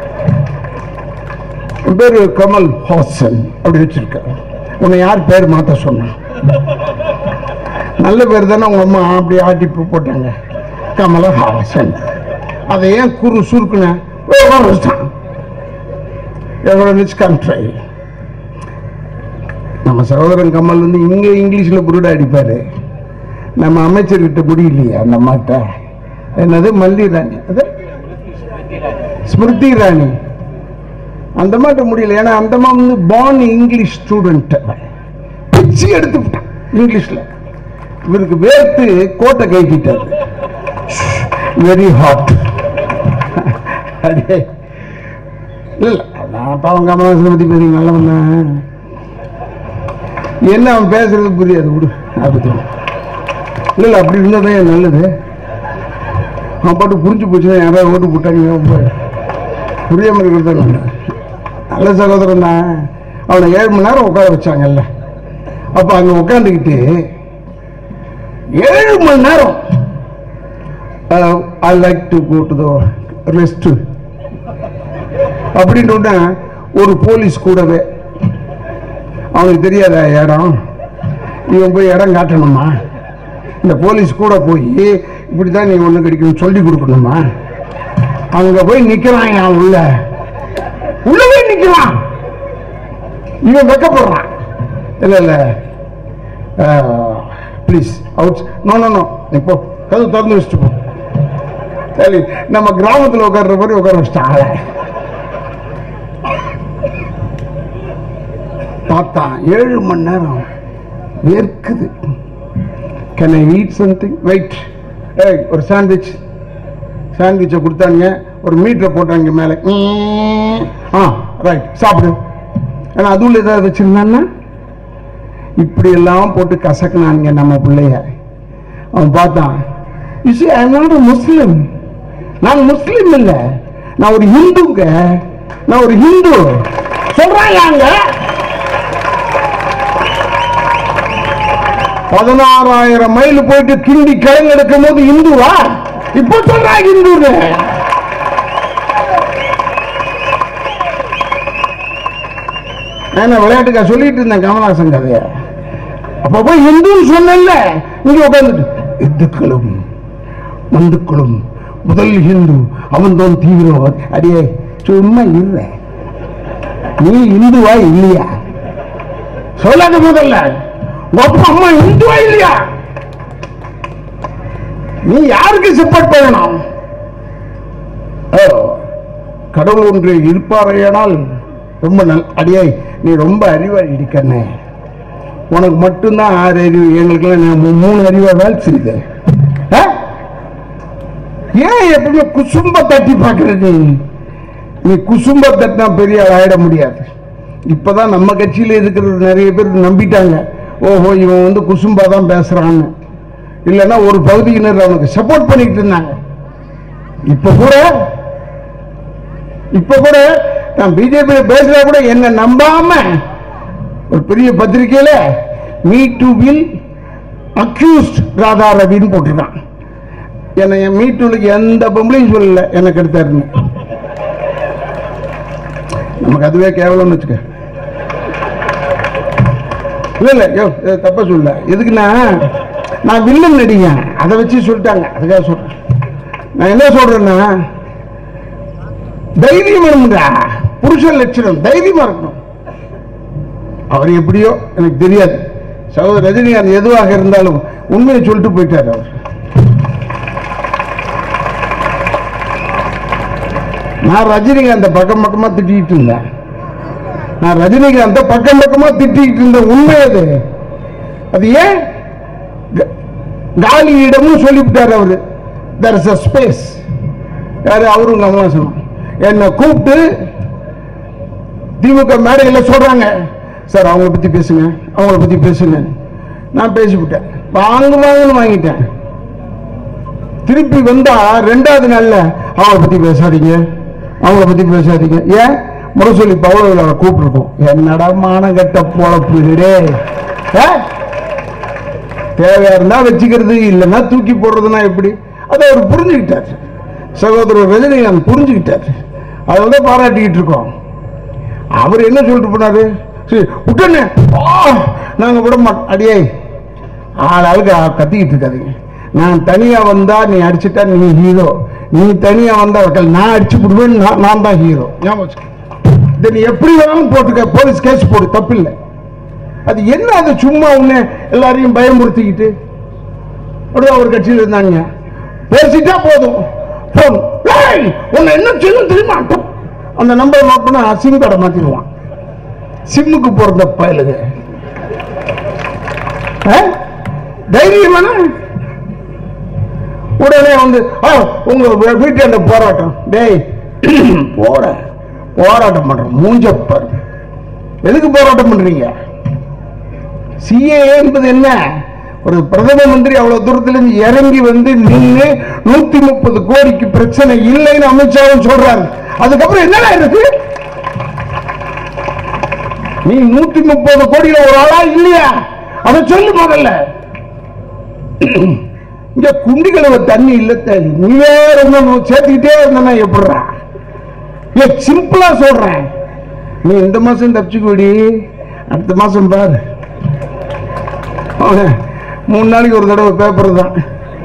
Speaker 1: என் பேரு கமல் ஹாசன் அப்படி வச்சிருக்க உன்னை யார் பேர் மாத்த சொன்னா நல்ல பேர் தானே உங்க அம்மா அப்படி ஆட்டி போ- போட்டாங்க கமலஹாசன் அதை ஏன் குறு சுருக்குன வச்சுட்டான் எவ்வளோ ரிச் கண்ட்ரை நம்ம சகோதரன் கமல் வந்து இங்க இங்கிலீஷ்ல புருடா அடிப்பாரு நம்ம அமைச்சர்கிட்ட முடியலையே அந்த அம்மாட்ட என்னது மல்லி ராணி அது ஸ்மிருதி ராணி அந்த மாட்ட முடியல ஏன்னா அந்த அம்மா வந்து பார்ன் இங்கிலீஷ் ஸ்டூடெண்ட் பிச்சு எடுத்து விட்டான் இங்கிலீஷ்ல இவருக்கு வேர்த்து கோட்டை கைட்டிட்டாரு வெரி ஹாட் அடே இல்ல இல்ல, நான் பாவம் கமலஹாசனை பத்தி பேசி நல்லவன் தான். என்ன அவன் பேசுறது புரியாது விடு அப்படி இல்ல இல்ல அப்படி இருந்ததே நல்லது அவன் பாட்டு புரிஞ்சு போச்சுன்னா யாராவது ஓட்டு போட்டாங்க ரொம்ப புரியாம இருக்கிறது தான் நல்லது. நல்ல சகோதரன் தான் அவனை ஏழு மணி நேரம் உட்கார வச்சாங்கல்ல அப்ப அங்க உட்காந்துக்கிட்டு ஏழு மணி நேரம் I like to go to the rest அப்படின்னு ஒரு போலீஸ் கூடவே அவனுக்கு தெரியாத இடம் இவன் போய் இடம் காட்டணுமா இந்த போலீஸ் கூட போய் இப்படிதான் நீ ஒண்ணு கிடைக்கணும் சொல்லி கொடுக்கணுமா அங்க போய் நிக்கிறான் அவன் உள்ள உள்ளவே நிக்கிறான் இவன் வெக்கப்படுறான் இல்ல இல்ல please out no no no நீ போ கதவு திறந்து வச்சுட்டு போ சரி நம்ம கிராமத்துல உட்கார்ற மாதிரி உட்கார வச்சிட்டான் ஆளை. பார்த்தான் ஏழு மணி நேரம் வேர்க்குது can I eat something wait ஏய் ஒரு சாண்ட்விச் சாண்ட்விச்சை கொடுத்தாங்க ஒரு மீட்டரை போட்டாங்க மேலே ஆ ரைட் சாப்பிடு ஏன்னா அதுல ஏதாவது வச்சிருந்தான்னா இப்படி எல்லாம் போட்டு கசக்குனானுங்க நம்ம பிள்ளைய அவன் பார்த்தான் இஸ் ஐ நாட் முஸ்லிம் நான் முஸ்லிம் இல்ல நான் ஒரு ஹிந்துங்க நான் ஒரு ஹிந்து சொல்றாங்க பதினாறாயிரம் மைல் போயிட்டு கிண்டி கிழங்கு எடுக்கும் போது இந்துவா இப்ப சொல்றாங்க இந்துன்னு நான் விளையாட்டுக்கா சொல்லிட்டு இருந்தேன் கமலஹாசன் கதைய அப்ப போய் இந்துன்னு சொன்னேன்ல இங்க உட்காந்துட்டு இந்துக்களும் மந்துக்களும் முதல் ஹிந்து அவன் தான் தீவிரவாதி அடியே சும்மா இல்ல நீ இந்துவா இல்லையா சொல்லாத முதல்ல உங்க அப்பா அம்மா இந்துவா இல்லையா நீ யாருக்கு சப்போர்ட் பண்ணணும் ஓ கடவுள் ஒன்று இருப்பாரையானால் ரொம்ப நல் அடியே நீ ரொம்ப அறிவாளி இடிக்கண்ணே உனக்கு மட்டும்தான் ஆறு அறிவு எங்களுக்கெல்லாம் நான் மூ- மூணு அறிவா வேலை செய்யுது ஆ? ஏன் எப்பவுமே குசும்ப தட்டி பார்க்கற நீ நீ குசும்ப தட்டினா பெரிய ஆள் ஆயிட முடியாது இப்பதான் நம்ம கட்சியில இருக்கிற நிறைய பேர் நம்பிட்டாங்க ஓஹோ இவன் வந்து குசும்பா தான் பேசுறான்னு இல்லைன்னா ஒரு பகுதியினர் அவனுக்கு சப்போர்ட் பண்ணிட்டு இருந்தாங்க இப்ப கூட இப்ப கூட நான் பிஜேபி பேசுறா கூட என்ன நம்பாம ஒரு பெரிய பத்திரிக்கையில me too will accused Radha ரவின்னு போட்டிருக்கான் என்னை என் மீட்டுலுக்கு எந்த பொம்பளையும் சொல்லல எனக்கு எடுத்தாருன்னு நமக்கு அதுவே கேவலம்னு வச்சுக்க இல்ல இல்ல யோ இது தப்பா சொல்லல எதுக்குன்னா நான் வில்லன் நடிகன் அதை வச்சு சொல்லிட்டாங்க அதுக்காக சொல்றேன் நான் என்ன சொல்றேன்னா தைரியம் வேணும்டா புருஷன் லட்சணம் தைரியமா இருக்கணும் அவர் எப்படியோ எனக்கு தெரியாது சகோதரர் ரஜினிகாந்த் எதுவாக இருந்தாலும் உண்மையை சொல்லிட்டு போயிட்டார் அவர் நான் ரஜினிகாந்த பக்கம் பக்கமா திட்டிட்டு இருந்தேன் நான் ரஜினிகாந்த பக்கம் பக்கமா திட்டிட்டு இருந்த உண்மை அது அது ஏன் க- காலியிடமும் சொல்லிவிட்டார் அவரு there is a ஸ்பேஸ் யாரு அவரும் கமலாசனம் என்னை கூப்பிட்டு திமுக மேடையில் சொல்றாங்க சார் அவங்கள பத்தி பேசுங்க அவங்கள பத்தி பேசுங்க நான் பேசிவிட்டேன் வாங்க வாங்கன்னு வாங்கிட்டேன் திருப்பி வந்தா ரெண்டாவது நாள்ல அவங்கள பத்தி பேசாதீங்க அவங்கள பத்தி பேசாதீங்க ஏன் முரசொலி பவுளவில் அவரை கூப்பிட்டுருக்கோம் என்னடா மானகட்ட பொழப்பு டே தேவையா இருந்தா வச்சுக்கிறது இல்லைன்னா தூக்கி போடுறதுன்னா எப்படி அதை அவர் புரிஞ்சுக்கிட்டார் சகோதரர் ரஜினிகாந்த் புரிஞ்சுக்கிட்டார் அதை தான் பாராட்டிக்கிட்டு இருக்கோம் அவர் என்ன சொல்லிட்டு போனாரு சரி விட்டுன்னு நாங்க விட மாட்டோம் அடியே ஆள் ஆளுக்கு ஆ- கத்திக்கிட்டு இருக்காதீங்க நான் தனியா வந்தா நீ அடிச்சிட்டா நீ ஹீரோ நீ தனியா வந்தா வக்கல் நான் அடிச்சு விடுவேன் நான் நான் தான் ஹீரோ ஞாபகம் வச்சுக்க. இதை நீ எப்படி வேணாலும் போட்டுக்க போலீஸ் கேஸ் போடு தப்பில்லை அது என்ன அது சும்மா உன்னை எல்லாரையும் பயமுறுத்திக்கிட்டு அப்படியே ஒரு கட்சியில் இருந்தாங்க பேசிட்டா போதும் போன் ஏய், உன்னை என்ன செய்யணும் தெரியுமா டப். அந்த நம்பர் நோட் பண்ணா சிம் கார்டை மாத்திடுவான் சிம்முக்கு பிறந்த பயலுங்க ஆ? தைரியம் வேணா உடனே வந்து ஆ, உங்க வீ- வீட்டு அந்த போராட்டம் டேய் போட போராட்டம் பண்றோம் மூஞ்ச பாரு எதுக்கு போராட்டம் பண்றீங்க சிஏ என்பது என்ன ஒரு பிரதம மந்திரி அவ்வளவு தூரத்துல இருந்து இறங்கி வந்து நின்று நூத்தி முப்பது கோடிக்கு பிரச்சனை இல்லைன்னு அமித்ஷாவும் சொல்றாரு அதுக்கப்புறம் என்னடா இருக்கு நீ நூத்தி முப்பது கோடியில ஒரு ஆளா இல்லையா அதை சொல்லு முதல்ல இங்க குண்டி கழுவ தண்ணி இல்ல தண்ணி நீ வேற ஒண்ணு சேர்த்துக்கிட்டே இருந்தனா எப்படிறா ஏன் சிம்பிளா சொல்றேன் நீ இந்த மாசம் தப்பிச்சுக்கோடி அடுத்த மாசம் பாரு அவன் மூணு நாளைக்கு ஒரு தடவை பேப்பர் தான்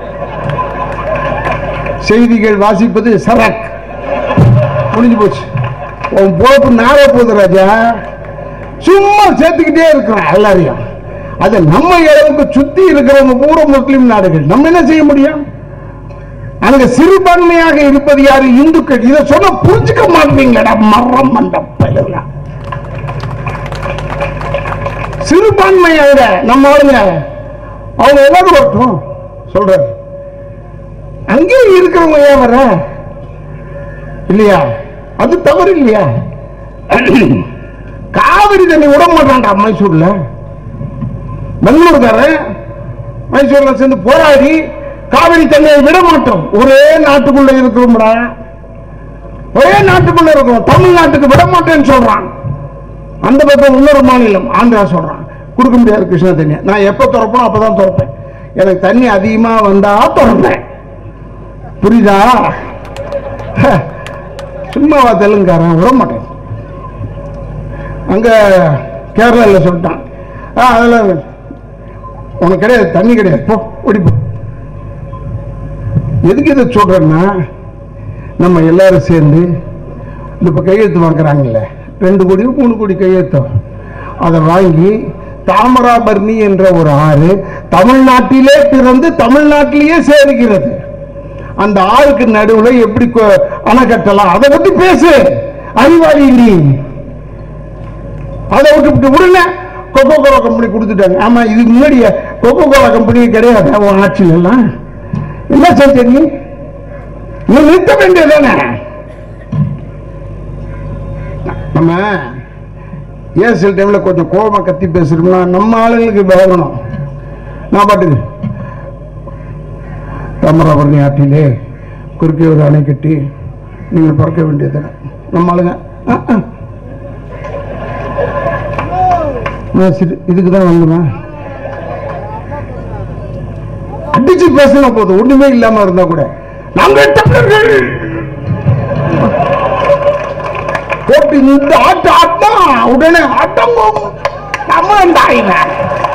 Speaker 1: செய்திகள் வாசிப்பது சரக் முடிஞ்சு போச்சு உன் பொழப்பு நாளே போகுது ராஜா சும்மா சேர்த்துக்கிட்டே இருக்கிறான் எல்லாரையும் அது நம்ம அளவுக்கு சுத்தி இருக்கிறவங்க பூரா முஸ்லிம் நாடுகள் நம்ம என்ன செய்ய முடியும் அங்க சிறுபான்மையாக இருப்பது யாரு இந்துக்கள் இதை சொன்னா புரிஞ்சுக்க மாட்டீங்களா மரம் மண்ட பயலுங்களா சிறுபான்மையாக நம்ம ஆளுங்க அவங்க எல்லாரும் வரட்டும் சொல்றாரு அங்கேயே இருக்கிறவங்க ஏன் வர இல்லையா அது தவறு இல்லையா காவிரி தண்ணி விட மாட்டான்டா மைசூர்ல பெங்களூர்காரன் மைசூர்ல சேர்ந்து போராடி காவிரி தண்ணியை விட மாட்டோம் ஒரே நாட்டுக்குள்ள இருக்கிறோம்டா ஒரே நாட்டுக்குள்ள இருக்கிறோம் தமிழ்நாட்டுக்கு விட மாட்டேன்னு சொல்றான் அந்த பக்கம் இன்னொரு மாநிலம் ஆந்திரா சொல்றான் கொடுக்க முடியாது கிருஷ்ணா தண்ணி நான் எப்ப திறப்பனோ அப்பதான் திறப்பேன் எனக்கு தண்ணி அதிகமா வந்தா திறப்பேன் புரியுதா ஹ, சும்மாவா தெலுங்குக்காரன் விட மாட்டேன் அங்க கேரளாவில் சொல்லிட்டான் ஆ அதெல்லாம் உனக்கு கிடையாது தண்ணி கிடையாது போ ஓடி போ எதுக்கு இதை சொல்றேன்னா நம்ம எல்லாரும் சேர்ந்து இந்த இப்போ கையெழுத்து வாங்குறாங்கல்ல ரெண்டு கோடி மூணு கோடி கையெழுத்தம் அதை வாங்கி தாமிராபரணி என்ற ஒரு ஆறு தமிழ்நாட்டிலே பிறந்து தமிழ்நாட்டிலேயே சேருகிறது அந்த ஆறுக்கு நடுவில் எப்படி கொ- அணை கட்டலாம் அதை பத்தி பேசு அறிவாளி நீ அதை விட்டு உடனே கொக்கோ கோலா கம்பெனி கொடுத்துட்டாங்க ஆமா இதுக்கு முன்னாடி கொக்கோ கோலா கம்பெனி கிடையாது அவன் ஆட்சியில் எல்லாம் என்ன செஞ்ச நீ நீ நிறுத்த வேண்டியதானே நம்ம ஏன் சில டைம்ல கொஞ்சம் கோபமா கத்தி பேசுறோம்னா நம்ம ஆளுங்களுக்கு வேகணும் நான் பாட்டுக்கு தாமிராபரணி ஆற்றிலே குறுக்கே ஒரு அணை கட்டி நீங்கள் பிறக்க வேண்டியதானே நம்ம ஆளுங்க ஆ, ஆ. நான் சிறு- இதுக்கு தான் வந்துமா அடிச்சு பேசினா போதும் ஒண்ணுமே இல்லாம இருந்தா கூட நாங்கள் தமிழர்கள் போட்டு இந்த ஆட்டு ஆட்டா உடனே ஆட்டம் தமிழன் தாயினார்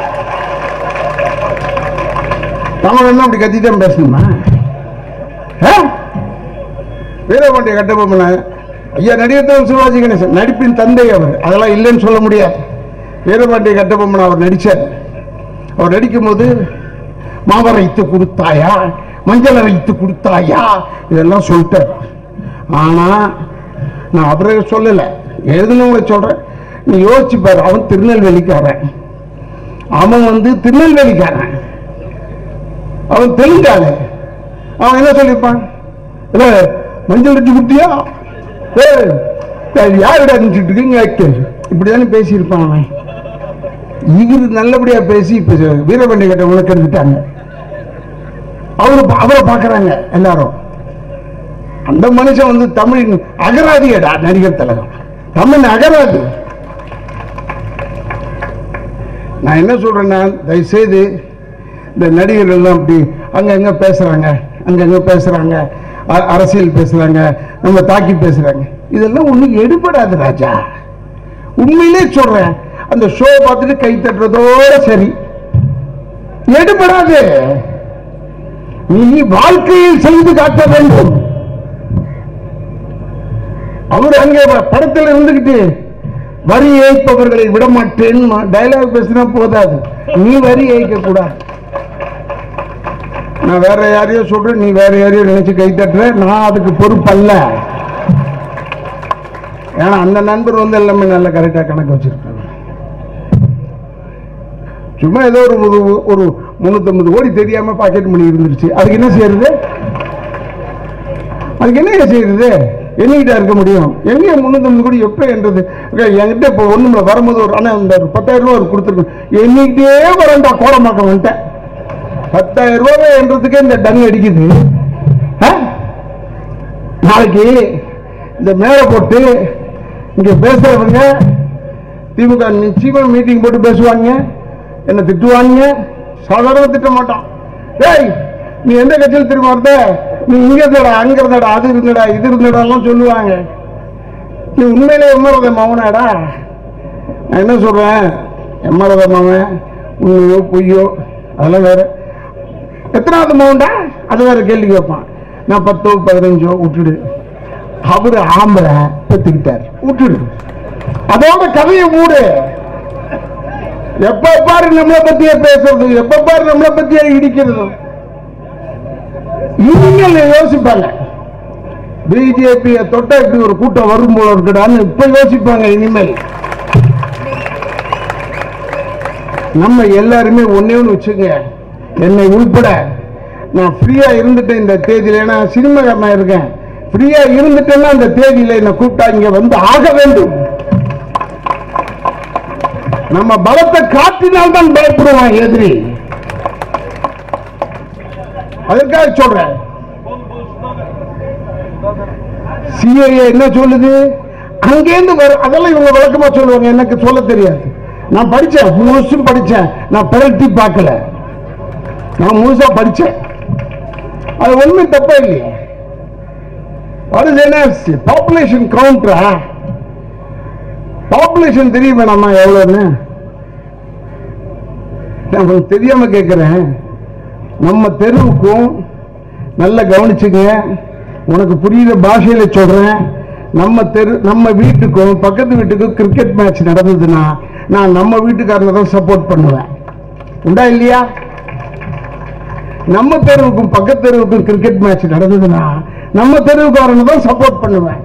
Speaker 1: தமிழன் அப்படி கத்திதான் பேசணுமா ஆ? வீரபாண்டிய கட்டபொம்மன ஐயா நடிகர் சிவாஜி கணேசன் நடிப்பின் தந்தை அவர் அதெல்லாம் இல்லைன்னு சொல்ல முடியாது வீரபாண்டிய கட்டபொம்மன் அவர் நடிச்சார் அவர் நடிக்கும்போது மாவரைத்து கொடுத்தாயா மஞ்சள் அரைத்து கொடுத்தாயா இதெல்லாம் சொல்லிட்டார் ஆனா நான் அவரே சொல்லல எழுதுனவங்க சொல்றேன் நீ யோசிச்சு பாரு அவன் திருநெல்வேலிக்காரன் அவன் வந்து திருநெல்வேலிக்காரன் அவன் தெலுங்காளு அவன் என்ன சொல்லியிருப்பான் இல்ல மஞ்சள் அடிச்சு குட்டியா ஏய் யாருடா நினைச்சிட்டு இருக்கீங்க இப்படிதானே பேசியிருப்பான் அவன் இவரு நல்லபடியா பேசி இப்ப வீரபாண்டிய கட்ட உனக்கு எடுத்துட்டாங்க அவரு அவரை பார்க்கறாங்க எல்லாரும் அந்த மனுஷன் வந்து தமிழின் அகராதியடா நடிகர் திலகம் தமிழ் அகராதி நான் என்ன சொல்றேன்னா தயவுசெய்து இந்த நடிகர்கள் எல்லாம் அப்படி அங்கங்க பேசுறாங்க அங்கங்க பேசுறாங்க அ- அரசியல் பேசுறாங்க நம்ம தாக்கி பேசுறாங்க இதெல்லாம் ஒண்ணும் எடுபடாது ராஜா உண்மையிலே சொல்றேன் அந்த ஷோ பார்த்துட்டு கை தட்டுறதோட சரி எடுபடாது நீ வாழ்க்கையில் செய்து காட்ட வேண்டும் அவர் அங்கே ப- படத்தில் இருந்துகிட்டு வரி ஏய்ப்பவர்களை விடமாட்டேன் டயலாக் பேசினா போதாது நீ வரி ஏய்க்க கூடாது நான் வேற யாரையோ சொல்றேன் நீ வேற யாரையோ நினைச்சு கை தட்டுற நான் அதுக்கு பொறுப்பல்ல ஏன்னா அந்த நண்பர் வந்து எல்லாமே நல்ல கரெக்டா கணக்கு வச்சிருக்காங்க சும்மா ஏதோ ஒரு ஒரு ஒரு முன்னூத்தம்பது கோடி தெரியாம பாக்கெட் மணி இருந்துருச்சு அதுக்கு என்ன செய்யறது அதுக்கு என்ன செய்யறது எண்ணிக்கிட்டா இருக்க முடியும் எங்க முன்னூத்தம்பது கோடி எப்ப என்றது அக்கா, என்கிட்ட இப்போ ஒண்ணுமில்ல வரும்போது ஒரு ஆனா இந்த ஒரு பத்தாயிரம் ரூபாய் ஒரு கொடுத்துருக்கோம் எண்ணிக்கிட்டே வரேன்டா கோடமாக்கம் வந்துட்டேன் பத்தாயிரம் ரூபாய் என்றதுக்கே இந்த டன் அடிக்குது ஆ? நாளைக்கு இந்த மேலே போட்டு இங்க பேசுறவங்க திமுக நிச்சயமா மீட்டிங் போட்டு பேசுவாங்க என்ன திட்டுவாங்க சாதாரண திட்ட மாட்டான் டேய் நீ எந்த கட்சியில் திரும்ப இருந்த நீ இங்க இருந்தடா அங்க இருந்தடா அது இருந்தடா இது இருந்தடாலாம் சொல்லுவாங்க நீ உண்மையிலே எம்மரத மவனாடா நான் என்ன சொல்றேன் எம்மரத மவன் உண்மையோ பொய்யோ அதெல்லாம் வேற எத்தனாவது மவுண்டா அது வேற கேள்வி கேட்பான் நான் பத்தோ பதினஞ்சோ விட்டுடு அவரு ஆம்பளை பெத்துக்கிட்டார் விட்டுடு அதோட கதையை மூடு எப்ப பாரு நம்மளை பத்தியே பேசுறது எப்ப பாரு நம்மளை பத்தியே இடிக்கிறது இவங்க யோசிப்பாங்க பிஜேபியை தொட்டா இப்படி ஒரு கூட்டம் வரும் போல இருக்குடான்னு இப்ப யோசிப்பாங்க இனிமேல் நம்ம எல்லாருமே ஒன்னே ஒன்று வச்சுங்க என்னை உள்பட நான் ஃப்ரீயா இருந்துட்டேன் இந்த தேதியில ஏன்னா சினிமாக்காரனா இருக்கேன் ஃப்ரீயா இருந்துட்டேன்னா அந்த தேதியில என்னை கூப்பிட்டா இங்க வந்து ஆக வேண்டும் நம்ம பலத்தை காட்டினால் தான் பயப்படுவான் எதிரி அதற்காக சொல்றேன் சிஐஏ என்ன சொல்லுது அங்கேருந்து வர அதெல்லாம் இவங்க விளக்கமா சொல்லுவாங்க எனக்கு சொல்ல தெரியாது நான் படிச்சேன் முழுசும் படிச்சேன் நான் பிரட்டி பார்க்கல நான் முழுசா படிச்சேன் அது ஒண்ணுமே தப்பா இல்லையே அது என்ன பாப்புலேஷன் கவுண்டரா பாப்புலேஷன் தெரியும் வேணாமா எவ்வளோன்னு நான் உங்களுக்கு தெரியாம கேட்கிறேன் நம்ம தெருவுக்கும் நல்லா கவனிச்சுங்க உனக்கு புரியுற பாஷையில சொல்றேன் நம்ம தெரு நம்ம வீட்டுக்கும் பக்கத்து வீட்டுக்கும் கிரிக்கெட் மேட்ச் நடந்ததுன்னா நான் நம்ம வீட்டுக்காரனை தான் சப்போர்ட் பண்ணுவேன் உண்டா இல்லையா நம்ம தெருவுக்கும் பக்கத்து தெருவுக்கும் கிரிக்கெட் மேட்ச் நடந்ததுன்னா நம்ம தெருவுக்காரனை தான் சப்போர்ட் பண்ணுவேன்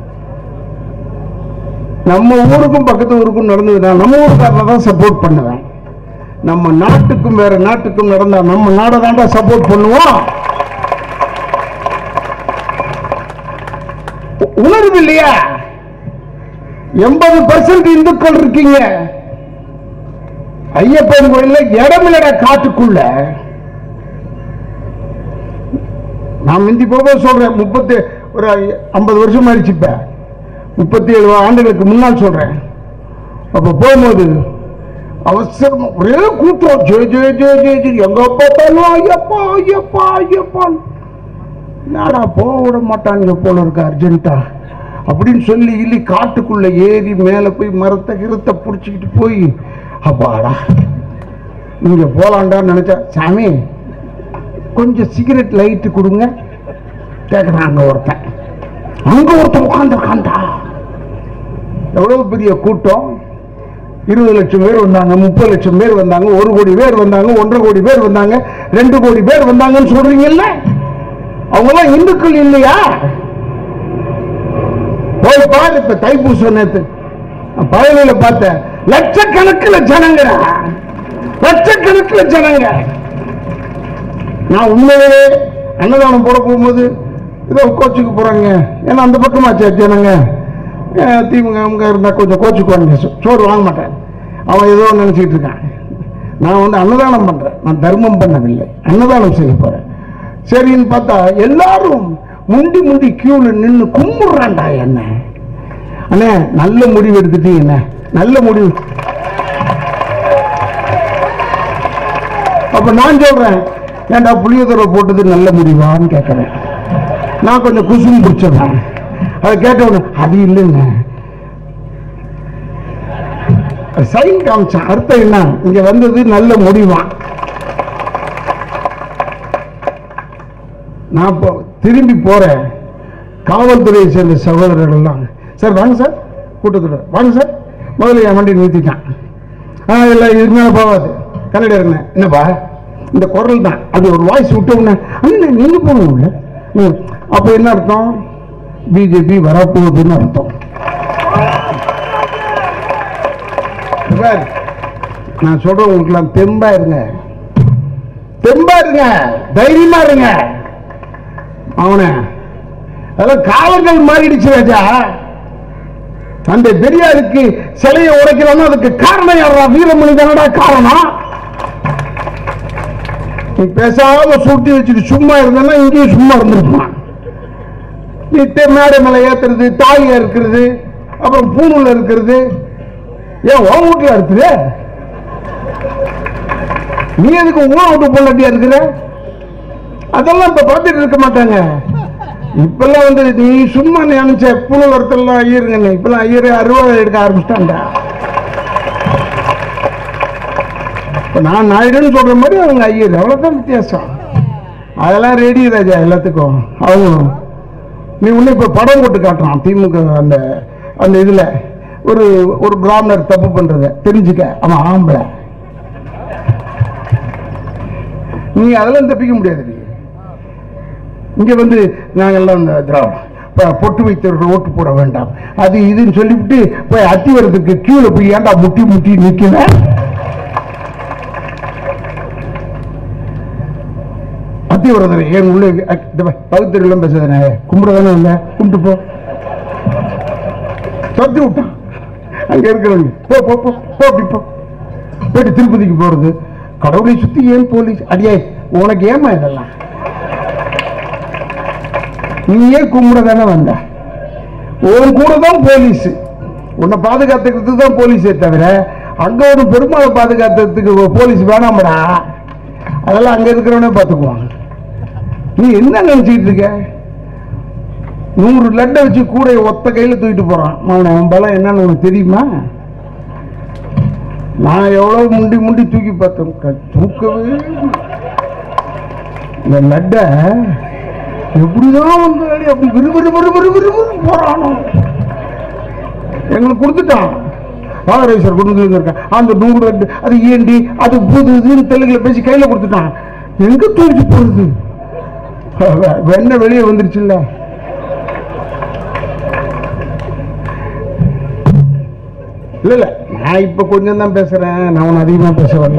Speaker 1: நம்ம ஊருக்கும் பக்கத்து ஊருக்கும் நடந்ததுன்னா நம்ம ஊருக்காரனை தான் சப்போர்ட் பண்ணுவேன் நம்ம நாட்டுக்கும் வேற நாட்டுக்கும் நடந்தா நம்ம நாடை தாண்டா சப்போர்ட் பண்ணுவோம் உ- உணர்வு இல்லையா எண்பது பர்சன்ட் இந்துக்கள் இருக்கீங்க ஐயப்பன் கோயில்ல இடமில்லட காட்டுக்குள்ள நான் முந்தி போக சொல்றேன் முப்பத்தி ஒரு ஐம்பது வருஷம் ஆயிடுச்சு இப்ப முப்பத்தி ஏழு ஆண்டுகளுக்கு முன்னால் சொல்றேன் அப்ப போகும்போது அவசரம் ஒரே கூட்டம் ஜே ஜே ஜே ஜே ஜே எங்க பார்த்தாலும் ஐயப்பா ஐயப்பா ஐயப்பான் என்னடா போக விட மாட்டாங்க போல இருக்கு அர்ஜென்ட்டா அப்படின்னு சொல்லி இல்லி காட்டுக்குள்ள ஏறி மேல போய் மரத்தை கிரத்தை பிடிச்சிக்கிட்டு போய் அப்பாடா இங்க போலாண்டான்னு நினைச்சா சாமி கொஞ்சம் சிகரெட் லைட்டு கொடுங்க கேட்குறான் அங்க ஒருத்தன் அங்க ஒருத்தன் உட்காந்துருக்கான்டா எவ்வளவு பெரிய கூட்டம் இருபது லட்சம் பேர் வந்தாங்க முப்பது லட்சம் பேர் வந்தாங்க ஒரு கோடி பேர் வந்தாங்க ஒன்றரை கோடி பேர் வந்தாங்க ரெண்டு கோடி பேர் வந்தாங்கன்னு சொல்றீங்கல்ல அவங்க எல்லாம் இந்துக்கள் இல்லையா போய் பாரு இப்ப தைப்பூசம் நேத்து பயணியில பார்த்தேன் லட்சக்கணக்கில் ஜனங்கடா லட்சக்கணக்கில் ஜனங்க நான் உண்மையிலே அன்னதானம் போட போகும்போது ஏதோ கோச்சுக்கு போறாங்க ஏன்னா அந்த பக்கமாச்சே ஜனங்க அஹ் திமுக அவங்க இருந்தா கொஞ்சம் கோச்சுக்குவாங்க சோ- சோறு வாங்க மாட்டேன் அவன் ஏதோ நினைச்சிட்டு இருக்கான் நான் வந்து அன்னதானம் பண்றேன் நான் தர்மம் பண்ணவில்லை அன்னதானம் செய்ய போறேன் சரின்னு பார்த்தா எல்லாரும் முண்டி முண்டி கியூல நின்னு கும்பிடுறான்டா என்ன அண்ணே நல்ல முடிவு எடுத்துட்டீங்க என்ன நல்ல முடிவு அப்ப நான் சொல்றேன் ஏன்டா புளியதரை போட்டது நல்ல முடிவான்னு கேட்கிறேன் நான் கொஞ்சம் குசும் பிடிச்சதான் அதை கேட்டவன அது இல்லைங்க சைன் காமிச்சேன் அர்த்தம் என்ன இங்க வந்தது நல்ல முடிவான் நான் இப்போ திரும்பி போறேன் காவல்துறையை சேர்ந்த சகோதரர்கள் எல்லாம் சார் வாங்க சார் கூட்டத்தில் வாங்க சார் முதல்ல என் வண்டி நிறுத்திட்டான் ஆ இல்லை இது மேலே போகாது கன்னட இருந்தேன் என்னப்பா இந்த குரல் தான் அது ஒரு வாய்ஸ் விட்ட உடனே அண்ணே நீங்க போகணும்ல ம். அப்போ என்ன அர்த்தம் பிஜேபி வரப்போகுதுன்னு அர்த்தம் பார், நான் சொல்றேன் உங்களுக்குலாம் தெம்பா இருங்க தெம்பா இருங்க தைரியமா இருங்க அவனை அதெல்லாம் காலங்கள் மாறிடுச்சு ராஜா அந்த பெரியாருக்கு சிலையை உடைக்கிறோம்னா அதுக்கு காரணம் யாரா வீரமணி தானடா காரணம் நீ பேசாம சுட்டி வச்சுட்டு சும்மா இருந்தேன்னா இங்கேயும் சும்மா இருந்திருப்பான் நீ தே- மேடை மேல ஏத்துறது தாலியா இருக்கிறது அப்புறம் பூணூல்ல இருக்கிறது ஏன் உன் வீட்டுல இருக்குது நீ எதுக்கு உன் வீட்டு பொண்ணாட்டியா இருக்கிற அதெல்லாம் இப்ப பார்த்துட்டு இருக்க மாட்டாங்க இப்பெல்லாம் வந்து நீ சும்மா நினைச்ச புலவரத்தெல்லாம் ஐயருங்க இப்பெல்லாம் ஐயர் அறுபது எடுக்க ஆரம்பிச்சிட்டாங்க இப்ப நான் நாயுடுன்னு சொல்ற மாதிரி அவங்க ஐயர் அவ்வளவுதான் வித்தியாசம் அதெல்லாம் ரெடி ராஜா எல்லாத்துக்கும் அவங்களும் நீ ஒண்ணு இப்ப படம் போட்டு காட்டுறான் திமுக அந்த அந்த இதுல ஒரு ஒரு பிராமணர் தப்பு பண்றத தெரிஞ்சுக்க அவன் ஆம்பளை நீ அதெல்லாம் தப்பிக்க முடியாது நீ இங்க வந்து நாங்கெல்லாம் இந்த திராவிடம் இப்ப பொட்டு வைத்தவர்கள் ஓட்டு போட வேண்டாம் அது இதுன்னு சொல்லிவிட்டு போய் அத்திவரத்துக்கு கீழே போய் ஏன்டா முட்டி முட்டி நிக்கிற அத்திவரதரை ஏன் உள்ள பகுத்தறிவுலாம் பேசுறதுனே கும்பிடுறதானே இல்லை கும்பிட்டு போ சத்தி விட்டான் அங்க இருக்கிறவங்க போ போ போ போ அப்படி போ போயிட்டு திருப்பதிக்கு போறது கடவுளை சுத்தி ஏன் போலீஸ் அடியே உனக்கு ஏமா இதெல்லாம் நீ ஏன் கும்பிட தானே வந்த உன் கூட தான் போலீஸ் உன்னை பாதுகாத்துக்கிறதுக்கு தான் போலீஸே தவிர அங்க ஒரு பெருமாளை பாதுகாத்துறதுக்கு போலீஸ் வேணாமடா அதெல்லாம் அங்க இருக்கிறவனே பார்த்துக்குவாங்க நீ என்ன நினைச்சிட்டு இருக்க நூறு லட்டை வச்சு கூட ஒத்த கையில தூக்கிட்டு போறான் அவன் அவன் பலம் என்னன்னு உனக்கு தெரியுமா நான் எவ்வளவு முண்டி முண்டி தூக்கி பார்த்தேன் க- தூக்கவே இல்லை. இந்த லட்டை எப்படிதான் வந்து அப்படி விறு விறு விறு விறு விறு விறு போறானோ எங்களுக்கு கொடுத்துட்டான் ராகரேஸ்வர் கொண்டு வந்து இருக்கேன் அந்த நூறு ரெண்டு அது ஏண்டி அது புது இதுன்னு தெலுங்குல பேசி கையில கொடுத்துட்டான் எங்க தூக்கி போடுது வெண்ணெய் வெளியே வந்துருச்சுல்ல இல்ல இல்ல நான் இப்ப கொஞ்சம் தான் பேசுறேன் நான் ஒன்றும் அதிகமா பேச வரல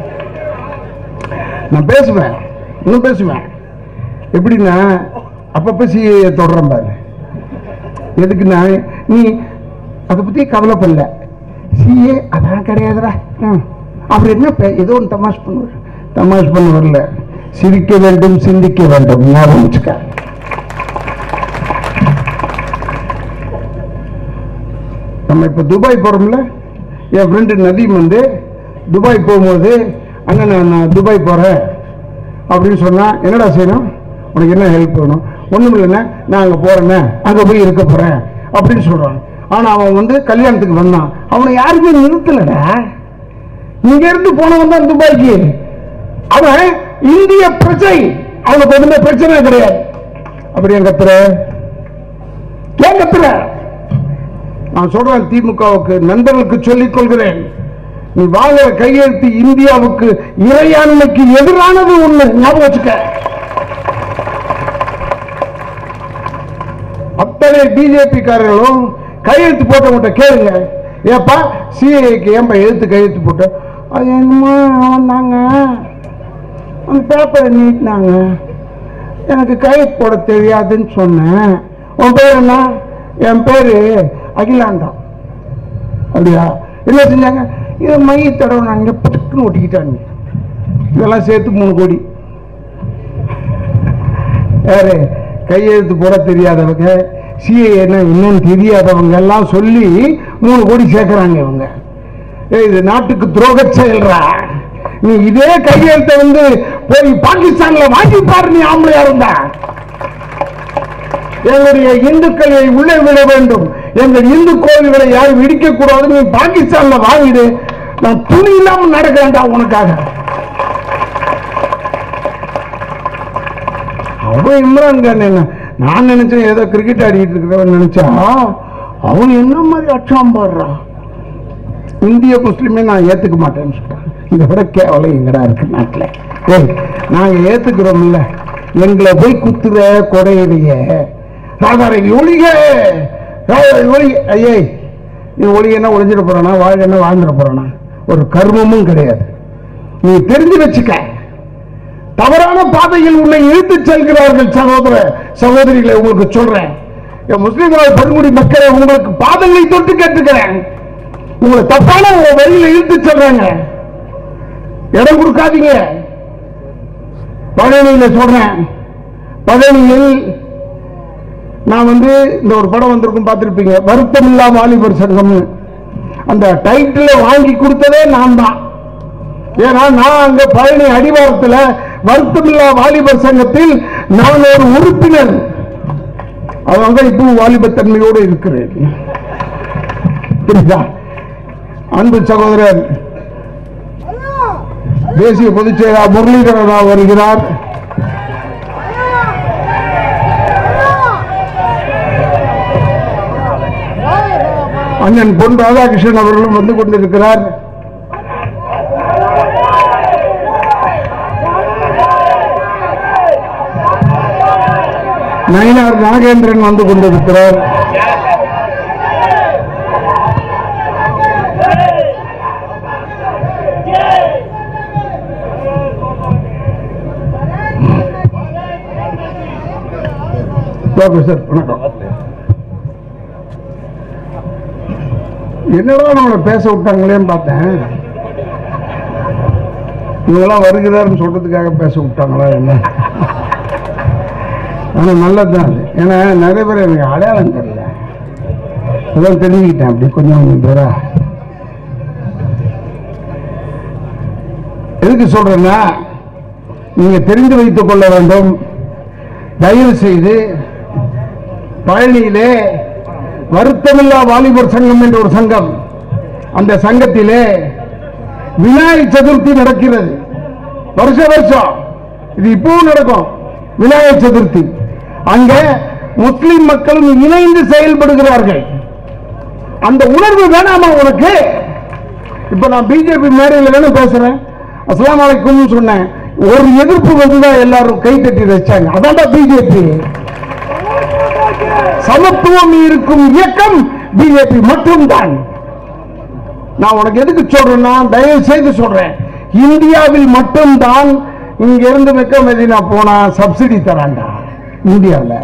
Speaker 1: நான் பேசுவேன் இன்னும் பேசுவேன் எப்படின்னா அப்பப்ப சிஏ தொடர்றேன் பாரு எதுக்குன்னா நீ அதை பத்தி கவலைப்படல சிஏ அதான் கிடையாதுடா ம். அப்புறம் என்ன பே- ஏதோ ஒன்று தமாஷ் பண்ணுவார் தமாஷ் பண்ண வரல சிரிக்க வேண்டும் சிந்திக்க வேண்டும் ஞாபகம் வச்சுக்க நம்ம இப்போ துபாய் போகிறோம்ல என் ஃப்ரெண்டு நதீம் வந்து துபாய் போகும்போது அண்ணன் நான் நான் துபாய் போகிறேன் அப்படின்னு சொன்னால் என்னடா செய்யணும் உனக்கு என்ன ஹெல்ப் வேணும் ஒன்றும் இல்லைண்ணே நான் அங்கே போகிறேண்ணே அங்கே போய் இருக்க போகிறேன் அப்படின்னு சொல்கிறான் ஆனால் அவன் வந்து கல்யாணத்துக்கு வந்தான் அவனை யாருமே நிறுத்தலடா இங்க இருந்து போனவன் தான் துபாய்க்கு அவன் இந்திய பிரஜை அவனுக்கு ஒண்ணுமே பிரச்சனை கிடையாது அப்படி என் கத்துற ஏன் கத்துற நான் சொல்றேன் திமுகவுக்கு நண்பர்களுக்கு சொல்லிக் கொள்கிறேன் நீ வாங்குற கையெழுத்து இந்தியாவுக்கு இறையாண்மைக்கு எதிரானது ஒண்ணு ஞாபகம் வச்சுக்க அத்தனை பிஜேபி காரர்களும் கையெழுத்து போட்டவங்கிட்ட கேளுங்க ஏப்பா சிஐக்கு ஏன்பா எழுத்து கையெழுத்து போட்ட அது என்னமோ வந்தாங்க அந்த பேப்பரை நீட்டினாங்க எனக்கு கையெழுத்து போட தெரியாதுன்னு சொன்னேன் உன் பேர் என்ன என் பேரு அகிலாண்டா அப்படியா என்ன செஞ்சாங்க இதை மைய தடவை நாங்கள் பட்டுக்குன்னு ஒட்டிக்கிட்டாங்க இதெல்லாம் சேர்த்து மூணு கோடி யாரு கையெழுத்து போட தெரியாதவங்க சிஏ என்ன என்னன்னு தெரியாதவங்க எல்லாம் சொல்லி மூணு கோடி சேர்க்கறாங்க இவங்க ஏய், இது நாட்டுக்கு துரோக செயல்ரா நீ இதே கையெழுத்தை வந்து போய் பாகிஸ்தான்ல வாங்கி பாரு நீ ஆம்பளையா இருந்தா எங்களுடைய இந்துக்களை உள்ளே விட வேண்டும் எங்கள் இந்து கோவில்களை யாரும் இடிக்க கூடாது நீ பாகிஸ்தான்ல வாங்கிடு நான் துணி இல்லாம நடக்கிறேன்டா உனக்காக அவன் இம்ரான் கான் என்ன நான் நினைச்சேன் ஏதோ கிரிக்கெட் ஆடிட்டு இருக்கிறவன் நினைச்சா அவன் என்ன மாதிரி அச்சாம் பாடுறான் இந்திய முஸ்லிமே நான் ஏத்துக்க மாட்டேன்னு சொல்றான் இதை விட கேவலம் எங்கடா இருக்கு நாட்டுல ஏய் நாங்க ஏத்துக்கிறோம் இல்ல எங்களை போய் குத்துற கொடையிடைய ராதாரை ஒளிக ராதாரை ஒளிக ஐயே நீ ஒளிகன்னா ஒளிஞ்சிட போறானா வாழ்கன்னா வாழ்ந்துட போறானா ஒரு கர்மமும் கிடையாது நீ தெரிஞ்சு வச்சுக்க தவறான பாதையில் உன்னை இழுத்துச் செல்கிறார்கள் சகோதர சகோதரிகளை உங்களுக்கு சொல்றேன் என் முஸ்லிம்கள் படுகொடி மக்களை உங்களுக்கு பாதங்களை தொட்டு கேட்டுக்கிறேன் உங்களை தப்பான ஒரு வழியில இழுத்து செல்றாங்க இடம் கொடுக்காதீங்க பழனியில சொல்றேன் பழனியில் நான் வந்து இந்த ஒரு படம் வந்திருக்கும் பார்த்திருப்பீங்க வருத்தமில்லா வாலிபர் சங்கம் அந்த டைட்டில் வாங்கி கொடுத்ததே நான் தான் ஏன்னா நான் அங்க பழனி அடிவாரத்தில் வருத்தமில்லா வாலிபர் சங்கத்தில் நான் ஒரு உறுப்பினர் அவங்க இப்போ வாலிபத்தன்மையோடு இருக்கிறேன் புரியுதா அன்பு சகோதரர் தேசிய பொதுச் செயலாளர் முரளிதரன் ராவ் வருகிறார் அண்ணன் பொன் ராதாகிருஷ்ணன் அவர்களும் வந்து கொண்டிருக்கிறார் நயினார் நாகேந்திரன் வந்து கொண்டிருக்கிறார் ஓகே சார் வணக்கம் என்னடா நம்மளை பேச விட்டாங்களேன்னு பார்த்தேன் இவங்கெல்லாம் வருகிறாருன்னு சொல்றதுக்காக பேச விட்டாங்களா என்ன ஆனால் நல்லதுதான் அது ஏன்னா நிறைய பேர் எனக்கு அடையாளம் தெரியல அதான் தெரிஞ்சுக்கிட்டேன் அப்படி கொஞ்சம் கொஞ்சம் பேரா எதுக்கு சொல்றேன்னா நீங்க தெரிந்து வைத்துக் கொள்ள வேண்டும் தயவு செய்து பழனியிலே வருத்தமில்லா வாலிபர் சங்கம் என்ற ஒரு சங்கம் அந்த சங்கத்திலே விநாயகர் சதுர்த்தி நடக்கிறது வருஷ வருஷம் இது இப்பவும் நடக்கும் விநாயகர் சதுர்த்தி அங்க முஸ்லிம் மக்களும் இணைந்து செயல்படுகிறார்கள் அந்த உணர்வு வேணாமா உனக்கு இப்ப நான் பிஜேபி மேடையில் தானே பேசுறேன் அஸ்லாம் வலைக்கும் சொன்னேன் ஒரு எதிர்ப்பு வந்துதான் எல்லாரும் கை தட்டி வச்சாங்க அதான்டா பிஜேபி சமத்துவம் இருக்கும் இயக்கம் பிஜேபி மட்டும்தான் நான் உனக்கு எதுக்கு சொல்றேன்னா தயவு செய்து சொல்றேன் இந்தியாவில் மட்டும்தான் இங்க இருந்து மெக்க மெதினா போனா சப்சிடி தரான்டா இந்தியாவில்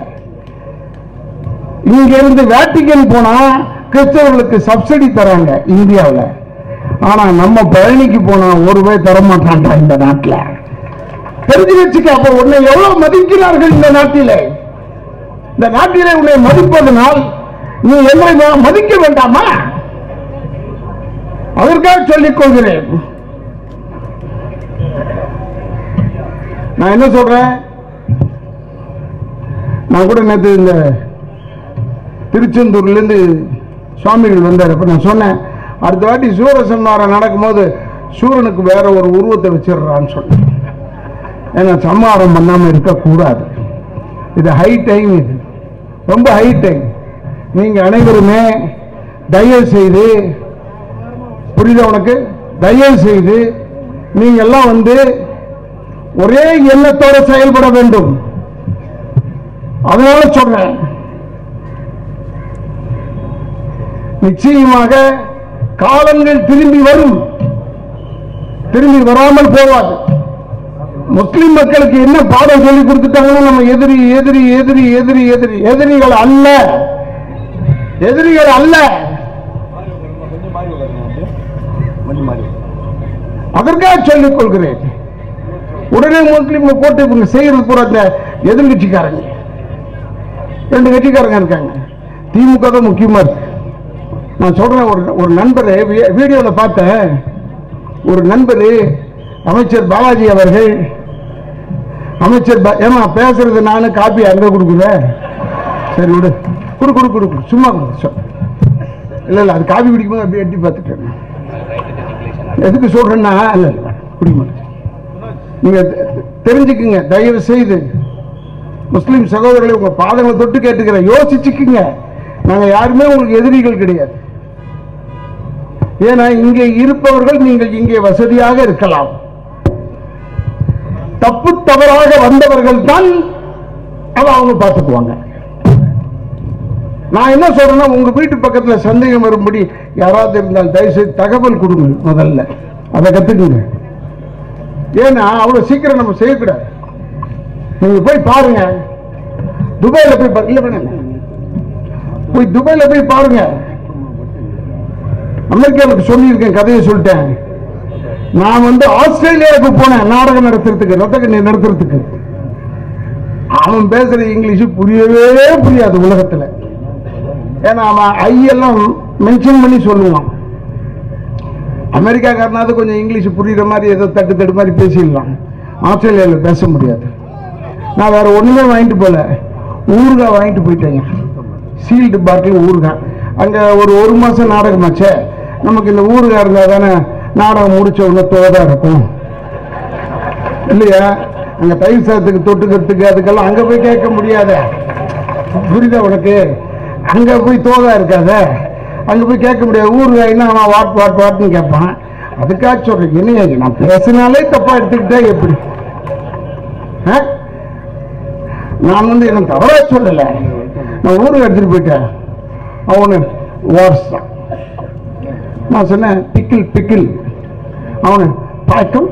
Speaker 1: இங்க இருந்து வேட்டிக்கன் போனா கிறிஸ்தவர்களுக்கு சப்சிடி தராங்க இந்தியாவில் ஆனா நம்ம பழனிக்கு போனா ஒரு ரூபாய் தர மாட்டான்டா இந்த நாட்டில் தெரிஞ்சு வச்சுக்க அப்ப உன்னை எவ்வளவு மதிக்கிறார்கள் இந்த நாட்டிலே இந்த நாட்டிலே உன்னை மதிப்பதனால் நீ என்னை ம- மதிக்க வேண்டாமா அதற்காக சொல்லிக் கொள்கிறேன் நான் என்ன சொல்றேன் நான் கூட நேற்று இந்த திருச்செந்தூர்ல இருந்து சுவாமிகள் வந்தார் அப்ப நான் சொன்னேன் அடுத்த வாட்டி சூரசம்ஹாரம் நடக்கும்போது சூரனுக்கு வேற ஒரு உருவத்தை வச்சிடுறான்னு சொன்னேன் ஏன்னா சம்ஹாரம் பண்ணாம இருக்கக்கூடாது இது ஹை டைம் இது ரொம்ப ஹை டைம் நீங்க அனைவருமே தயவு செய்து புரியுதா உனக்கு தயவு செய்து நீங்க எல்லாம் வந்து ஒரே எண்ணத்தோட செயல்பட வேண்டும் அதனால சொல்றேன் நிச்சயமாக காலங்கள் திரும்பி வரும் திரும்பி வராமல் போவாது முஸ்லிம் மக்களுக்கு என்ன பாடம் சொல்லி கொடுத்துட்டாங்கன்னா நம்ம எதிரி எதிரி எதிரி எதிரி எதிரி எதிரிகள் அல்ல எதிரிகள் அல்ல அதற்காக சொல்லிக் கொள்கிறேன் உடனே முஸ்லீம் போட்டு இவங்க செய்யறது பூரா இந்த எதிர்கட்சிக்காரங்க ரெண்டு கட்சிக்காரங்க இருக்காங்க திமுக தான் முக்கியமா இருக்கு நான் சொல்றேன் ஒரு ஒரு நண்பர் வீடியோல பார்த்தேன் ஒரு நண்பர் அமைச்சர் பாலாஜி அவர்கள் அமைச்சர் பா- ஏம்மா பேசுறது நானு காப்பி அங்க கொடுக்குறேன் சரி விடு குடு குடு குடு குடு சும்மா குடு சொ- இல்ல இல்ல அது காப்பி குடிக்கும்போது அப்படியே எட்டி பார்த்துட்டேன் எதுக்கு சொல்றேன்னா இல்ல இல்ல குடிக்க மாட்டேன் நீங்க தெ- தெரிஞ்சுக்குங்க தயவு செய்து முஸ்லிம் சகோதரர்களை உங்க பாதங்களை தொட்டு கேட்டுக்கிறேன் யோசிச்சுக்குங்க நாங்க யாருமே உங்களுக்கு எதிரிகள் கிடையாது ஏன்னா இங்கே இருப்பவர்கள் நீங்கள் இங்கே வசதியாக இருக்கலாம் தப்பு தவறாக வந்தவர்கள் தான் அதை அவங்க பார்த்துக்குவாங்க நான் என்ன சொல்றேன்னா உங்க வீட்டு பக்கத்துல சந்தேகம் வரும்படி யாராவது இருந்தால் தயவுசெய்து தகவல் கொடுங்க முதல்ல அதை கத்துக்குங்க ஏன்னா அவ்வளவு சீக்கிரம் நம்ம செய்யக்கூடாது நீங்க போய் பாருங்க துபாயில போய் பாரு- இல்ல வேணாம் போய் துபாயில போய் பாருங்க அமெரிக்காவுக்கு சொல்லியிருக்கேன் கதையை சொல்லிட்டேன் நான் வந்து ஆஸ்திரேலியாவுக்கு போனேன் நாடகம் நடத்துறதுக்கு ரத்தக்கண்ணி நடத்துறதுக்கு அவன் பேசுற இங்கிலீஷ் புரியவே புரியாது உலகத்துல ஏன்னா அவன் ஐயெல்லாம் மென்ஷன் பண்ணி சொல்லுவான் அமெரிக்காக்காரனாவது கொஞ்சம் இங்கிலீஷ் புரியுற மாதிரி ஏதோ தட்டு தட்டு மாதிரி பேசிடலாம் ஆஸ்திரேலியாவில் பேச முடியாது நான் வேற ஒண்ணுமே வாங்கிட்டு போல ஊறுகாய் வாங்கிட்டு போயிட்டேங்க சீல்டு பாட்டில் ஊறுகாய் அங்க ஒரு ஒரு மாசம் நாடகமாச்சே நமக்கு இந்த ஊறுகாய் இருந்தா தானே நாடகம் முடிச்ச உடனே தோதா இருக்கும் இல்லையா அங்க தயிர் சாதத்துக்கு தொட்டுக்கிறதுக்கு அதுக்கெல்லாம் அங்க போய் கேட்க முடியாத புரியுதா உனக்கு அங்க போய் தோதா இருக்காத அங்க போய் கேட்க முடியாது ஊறுகாய்னா அவன் வாட் வாட் வாட்னு கேட்பான் அதுக்காக சொல்றேன் என்ன நான் பேசினாலே தப்பா எடுத்துக்கிட்டா எப்படி ஆ? நான் வந்து என்ன தவறா சொல்லல நான் ஊருக்கு எடுத்துட்டு போயிட்டேன் அவனு வாட்ஸ் தான் நான் சொன்னேன் பிக்கிள் பிக்கிள் அவனு பழக்கம்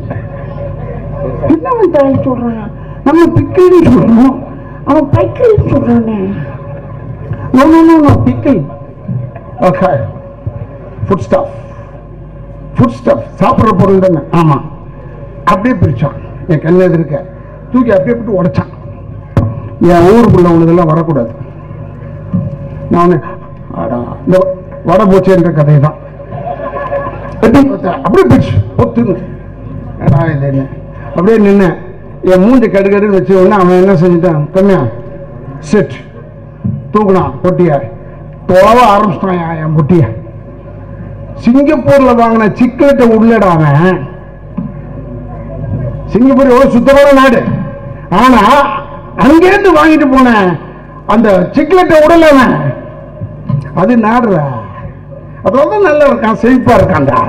Speaker 1: என்ன அவன் தாய் சொல்றான் நம்ம பிக்கிள்னு சொல்றோம் அவன் பைக்கிள் சொல்றானே no no no no pickle okay food stuff food stuff சாப்பிட்ற பொருள் தானே ஆமா அப்படியே பிரிச்சான் என் கண்ணு எதிர்க்க தூக்கி அப்படியே போட்டு உடைச்சான் என் ஊருக்குள்ள உள்ளதெல்லாம் வரக்கூடாது நான் உன்னை, அடா, இந்த வட போச்சேன்ற கதை தான் அப்படியே பிடிச்சு ஒத்துன்னு ஏடா இது என்ன அப்படியே நின்னேன் என் மூஞ்சி கடுகடுன்னு வச்ச உடனே அவன் என்ன செஞ்சுட்டான் கம்மியா செட் தூக்குனான் பொட்டிய தொலைவ ஆரம்பிச்சிட்டான் என் பொட்டிய சிங்கப்பூர்ல வாங்கின சிக்கலெட்டை உள்ளடா அவன் சிங்கப்பூர் எவ்வளவு சுத்தமான நாடு ஆனா அங்கேருந்து வாங்கிட்டு போன அந்த சிக்லெட்டை உடல அவன் அது நாடுறா அதோட நல்லா இருக்கான் செழிப்பா இருக்கான்டா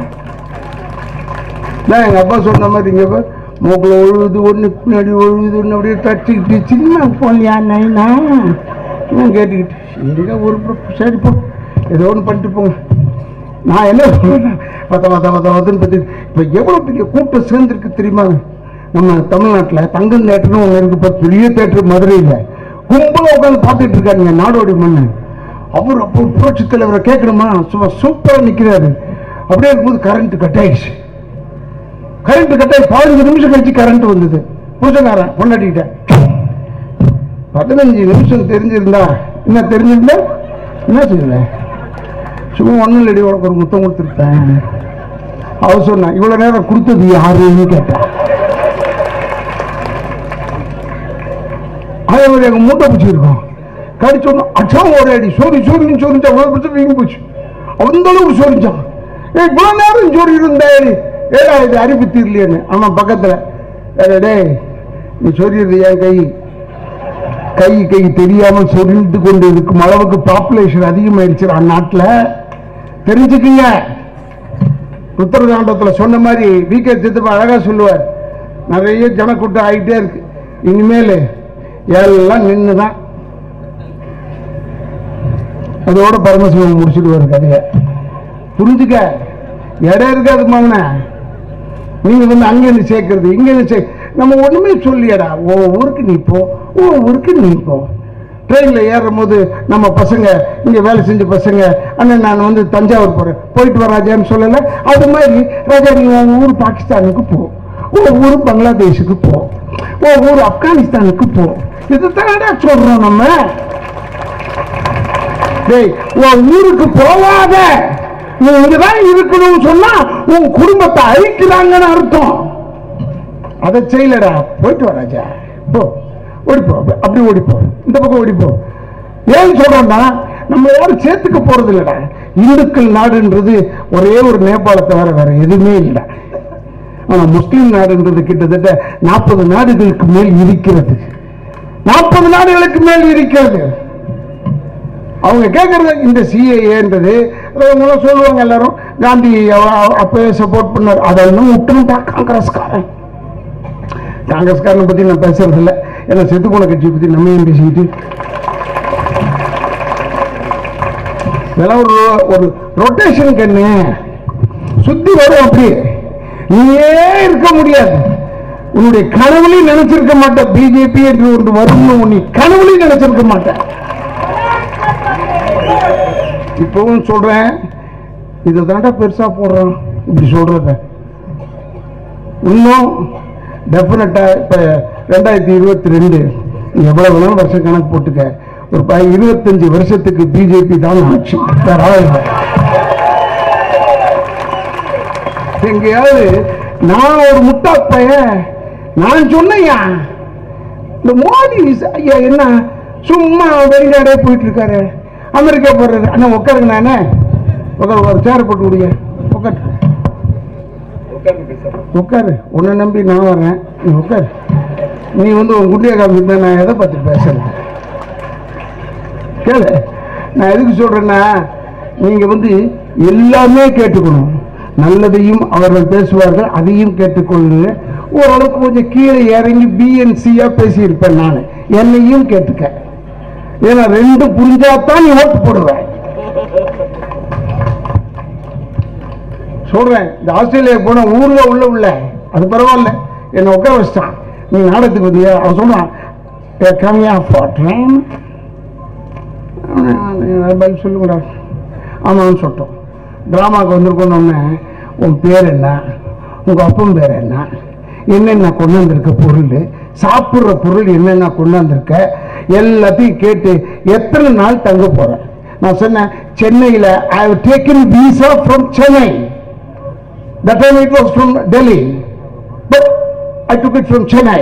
Speaker 1: நான் எங்க அப்பா சொன்ன மாதிரி இங்க பார், மூக்குல ஒழுகுது ஒண்ணு பின்னாடி ஒழுகுது ஒண்ணு அப்படியே தட்டிக்கிட்டு சின்ன போலியா நைனா நான் கேட்டுக்கிட்டு எங்க ஒரு பு- சரி போ ஏதோ ஒன்று பண்ணிட்டு போங்க நான் என்ன சொல்றேன் பத்த பத்த பத்த பத்தன்னு பத்தி இப்போ எவ்வளோ பெரிய கூட்டம் சேர்ந்துருக்கு தெரியுமா நம்ம தமிழ்நாட்டில் தங்கம் தேட்டர்னு ஒன்று இருக்கு இப்போ பெரிய தேட்டர் மதுரையில் கும்பலாக உட்காந்து பார்த்துட்டு இருக்காருங்க நாடோடி மண்ணு அவர் அப்போ புரட்சி தலைவரை கேட்கணுமா சும்மா சூப்பராக நிற்கிறாரு அப்படியே இருக்கும்போது கரண்ட் கட் ஆயிடுச்சு கரண்ட் கட் ஆகி பதினஞ்சு நிமிஷம் கழிச்சு கரண்ட் வந்தது புருஷக்காரன் பொண்டாட்டிக்கிட்டேன் பதினஞ்சு நிமிஷம் தெரிஞ்சிருந்தா என்ன தெரிஞ்சிருந்தா என்ன செய்வேன் சும்மா ஒன்றும் இல்லடி உனக்கு ஒரு முத்தம் கொடுத்துருப்பேன் அவ சொன்னா இவ்வளவு நேரம் கொடுத்தது யாருன்னு கேட்டேன் அதே மாதிரி எங்க மூட்டை பூச்சி இருக்கும் கடிச்சோன்னு அச்சாவும் ஒரு அடி சோரி சோரின்னு சோரிச்சா அவ்வளோ பிரச்சனை வீங்கி போச்சு அந்த அளவுக்கு சோரிச்சான் ஏய் இவ்வளோ நேரம் சோரி இருந்தேன் ஏடா இது அரிப்பு தீரலையேன்னு ஆமாம் பக்கத்தில் ஏடா டேய் நீ சொல்லிடுது என் கை கை கை தெரியாமல் சொரிந்து கொண்டு இருக்கும் அளவுக்கு பாப்புலேஷன் அதிகமாயிடுச்சு நாட்டில் தெரிஞ்சுக்குங்க உத்தரகாண்டத்தில் சொன்ன மாதிரி வி கே சித்தப்பா அழகா சொல்லுவார் நிறைய ஜனக்கூட்டம் ஆகிட்டே இருக்கு இனிமேல் எல்லாம் நின்று தான் அதோட பரமசிவம் முடிச்சுடுவார் கதையை புரிஞ்சுக்க இடம் இருக்காது மகனே நீங்க வந்து அங்க இருந்து சேர்க்கறது இங்க இருந்து சே நம்ம ஒண்ணுமே சொல்லியடா ஓ ஊருக்கு நீ போ ஓ ஊருக்கு நீ போ ட்ரெயினில் ஏறும் போது நம்ம பசங்க இங்க வேலை செஞ்ச பசங்க அண்ணன் நான் வந்து தஞ்சாவூர் போறேன் போயிட்டு வர ராஜான்னு சொல்லல அது மாதிரி ராஜா நீ உன் ஊர் பாகிஸ்தானுக்கு போ ஓ ஊர் பங்களாதேஷுக்கு போ ஓ ஊர் ஆப்கானிஸ்தானுக்கு போ இது தானடா சொல்றோம் நம்ம டேய் உன் ஊருக்கு போகாத நீ இங்கதான் இருக்கணும்னு சொன்னா உன் குடும்பத்தை அழிக்கிறாங்கன்னு அர்த்தம் அதை செய்யலடா போயிட்டு வா ராஜா போ ஓடிப்போ அப்படி ஓடிப்போ இந்த பக்கம் ஓடிப்போ ஏன் சொல்றோம்னா நம்ம யாரும் சேர்த்துக்க போறது இல்லடா இந்துக்கள் நாடுன்றது ஒரே ஒரு நேபாளத்தை தவிர வேற எதுவுமே இல்லை ஆனா முஸ்லீம் நாடுன்றது கிட்டத்தட்ட நாற்பது நாடுகளுக்கு மேல் இருக்கிறது நாற்பது நாடுகளுக்கு மேல் இருக்கிறது அவங்க கேட்கறது இந்த சிஏஏன்றது அவங்களாம் சொல்லுவாங்க எல்லாரும் காந்தி அவ- அப்பவே சப்போர்ட் பண்ணார் அதெல்லாம் விட்டுருந்தா காங்கிரஸ்காரன் காங்கிரஸ்காரனை பத்தி நான் பேசுறது இல்லை ஏன்னா செத்து போன கட்சியை பத்தி நம்ம ஏன் பேசிக்கிட்டு இதெல்லாம் ஒரு ஒரு ரொட்டேஷன் கண்ணு சுத்தி வரும் அப்படி நீயே இருக்க முடியாது உன்னுடைய கனவுலையும் நினைச்சிருக்க மாட்ட பிஜேபி என்று ஒன்று வரும்னு நீ கனவுலையும் நினைச்சிருக்க மாட்டேன் இப்பவும் சொல்றேன் இதை தாண்டா பெருசா போடுறான் இப்படி சொல்றத இன்னும் டெஃபினட்டா இப்ப ரெண்டாயிரத்தி இருபத்தி ரெண்டு எவ்வளவு வேணாலும் வருஷம் கணக்கு போட்டுக்க ஒரு ப- இருபத்தஞ்சு வருஷத்துக்கு பிஜேபி தான் ஆட்சி வேற ஆள் இல்லை. எங்கேயாவது நான் ஒரு முட்டா பையன் நான் சொன்னையா இந்த மோடி ச- ஐயா என்ன சும்மா வெளிநாடே போயிட்டு இருக்காரு அமெரிக்கா போறாரு அண்ணா உட்காருங்க நானே உட்காரு ஒரு சேர் போட்டு விடுங்க உட்காரு உட்காரு உன்னை நம்பி நான் வரேன் நீ உட்காரு நீ வந்து உன் குண்டியை காமிச்சிருந்தா நான் எதை பற்றி பேசுறது கேளு நான் எதுக்கு சொல்றேன்னா நீங்க வந்து எல்லாமே கேட்டுக்கணும் நல்லதையும் அவர்கள் பேசுவார்கள் அதையும் கேட்டுக்கொள்ளுங்க ஓரளவுக்கு கொஞ்சம் கீழே இறங்கி பிஎன்சியா பேசியிருப்பேன் நான் என்னையும் கேட்டுக்க ஏன்னா ரெண்டு புரிஞ்சாதான் நீ ஓட்டு போடுவ சொல்றேன் இந்த ஆஸ்திரேலியா போன ஊர்ல உள்ள உள்ள அது பரவாயில்ல என்னை உட்கார வச்சிட்டான் நீ நாடகத்துக்கு வந்தியா அவன் சொல்றான் கம்மியா ஃபார் ட்ரெயின் பதில் சொல்லுங்கடா ஆமான்னு சொல்லிட்டோம் ட்ராமாவுக்கு வந்திருக்கோன்னு உன் பேர் என்ன உங்கள் அப்பன் பேர் என்ன என்னென்ன கொண்டாந்துருக்க பொருள் சாப்பிட்ற பொருள் என்னென்ன கொண்டாந்துருக்க எல்லாத்தையும் கேட்டு எத்தனை நாள் தங்க போகிறேன் நான் சொன்னேன் சென்னையில் I have taken visa from Chennai that time it was from Delhi but I took it from Chennai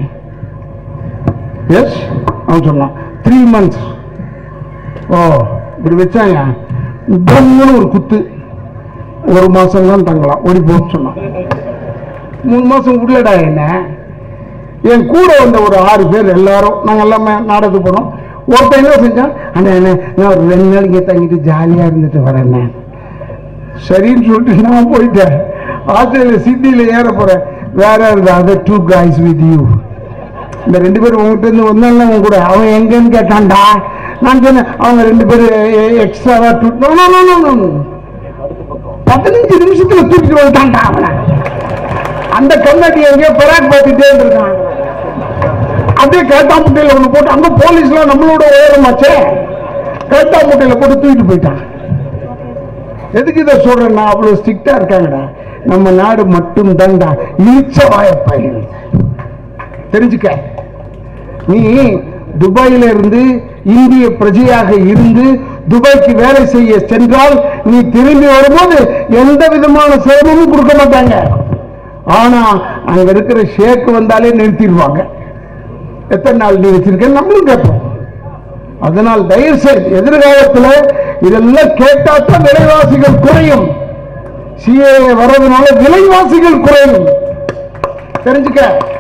Speaker 1: yes அவன் சொன்னான் த்ரீ மந்த்ஸ் ஓ இப்படி வச்சாங்க பொம்முன்னு ஒரு குத்து ஒரு மாசம் தான் தங்கலாம் ஓடி போன்னு சொன்னான் மூணு மாசம் உள்ளடா என்ன என் கூட வந்த ஒரு ஆறு பேர் எல்லாரும் நாங்க எல்லாமே நாடகத்துக்கு போனோம் ஒருத்தன் என்ன செஞ்சான் அண்ணா அண்ணா நான் ஒரு ரெண்டு நாள் இங்கே தங்கிட்டு ஜாலியாக இருந்துட்டு வரேன் சரின்னு சொல்லிட்டு நான் போயிட்டேன் ஆஸ்திரேலியா சிட்னியில் ஏற போறேன் வேற இருந்தா other two guys with you இந்த ரெண்டு பேரும் உங்ககிட்ட இருந்து வந்தால உங்க கூட அவன் எங்கன்னு கேட்டான்டா நான் சொன்னேன் அவங்க ரெண்டு பேரும் எக்ஸ்ட்ராவா two no no no no no பதினஞ்சு நிமிஷத்துல தூக்கிட்டு வந்துட்டான்டா அவனை அந்த கண்ணாடி எங்கேயோ பராக் பார்த்துட்டே இருந்திருக்கான் அப்படியே கேட்டாமுட்டையில ஒண்ணு போட்டு அங்க போலீஸ்லாம் நம்மளோட உயரமாச்சே கேட்டாமுட்டையில போட்டு தூக்கிட்டு போயிட்டான் எதுக்கு இதை சொல்றேன்னா அவ்வளவு ஸ்ட்ரிக்டா இருக்காங்கடா நம்ம நாடு மட்டும் தான்டா இழிச்ச வாயப்பயல் தெரிஞ்சுக்க நீ துபாயில இருந்து இந்திய பிரஜையாக இருந்து துபாய்க்கு வேலை செய்ய சென்றால் நீ திரும்பி வரும்போது எந்த விதமான சிரமமும் கொடுக்க மாட்டாங்க ஆனா அங்க இருக்கிற ஷேக் வந்தாலே நிறுத்திடுவாங்க எத்தனை நாள் நீ வச்சிருக்க நம்மளும் கேட்போம் அதனால் தயவு செய்து எதிர்காலத்துல இதெல்லாம் கேட்டாத்தான் விலைவாசிகள் குறையும் சிஏ வர்றதுனால விலைவாசிகள் குறையும் தெரிஞ்சுக்க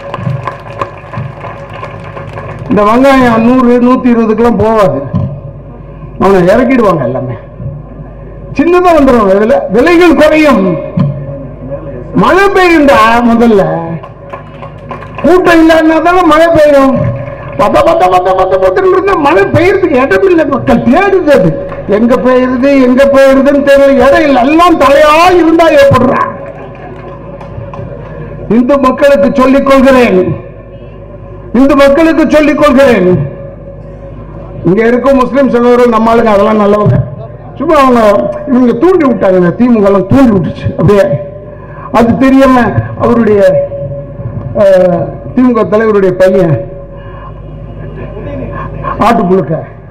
Speaker 1: இந்த வெங்காயம் நூறு நூத்தி இருபதுக்கெல்லாம் போகாது அவனை இறக்கிடுவாங்க எல்லாமே சின்னதா வந்துடும் விலை விலைகள் குறையும் மழை பெய்யும்டா முதல்ல கூட்டம் இல்லைன்னா தானே மழை பெய்யும் பத்த பத்த பத்த பத்த பத்தன்னு இருந்தா மழை பெய்யறதுக்கு இடம் இல்லை மக்கள் தேடுது அது எங்க பெய்யுறது எங்க பெய்யுறதுன்னு தெரியல இடம் இல்லை எல்லாம் தலையா இருந்தா ஏற்படுறா இந்து மக்களுக்கு சொல்லிக் கொள்கிறேன் இந்து மக்களுக்கு சொல்லிக் கொள்கிறேன் இங்க இருக்கும் முஸ்லிம் சகோதரர் நம்ம ஆளுங்க அதெல்லாம் நல்லவங்க சும்மா அவங்க இவங்க தூண்டி விட்டாங்க இந்த திமுக எல்லாம் தூண்டி விட்டுச்சு அப்படியே அது தெரியாம அவருடைய அஹ், திமுக தலைவருடைய பையன் ஆட்டு புழுக்க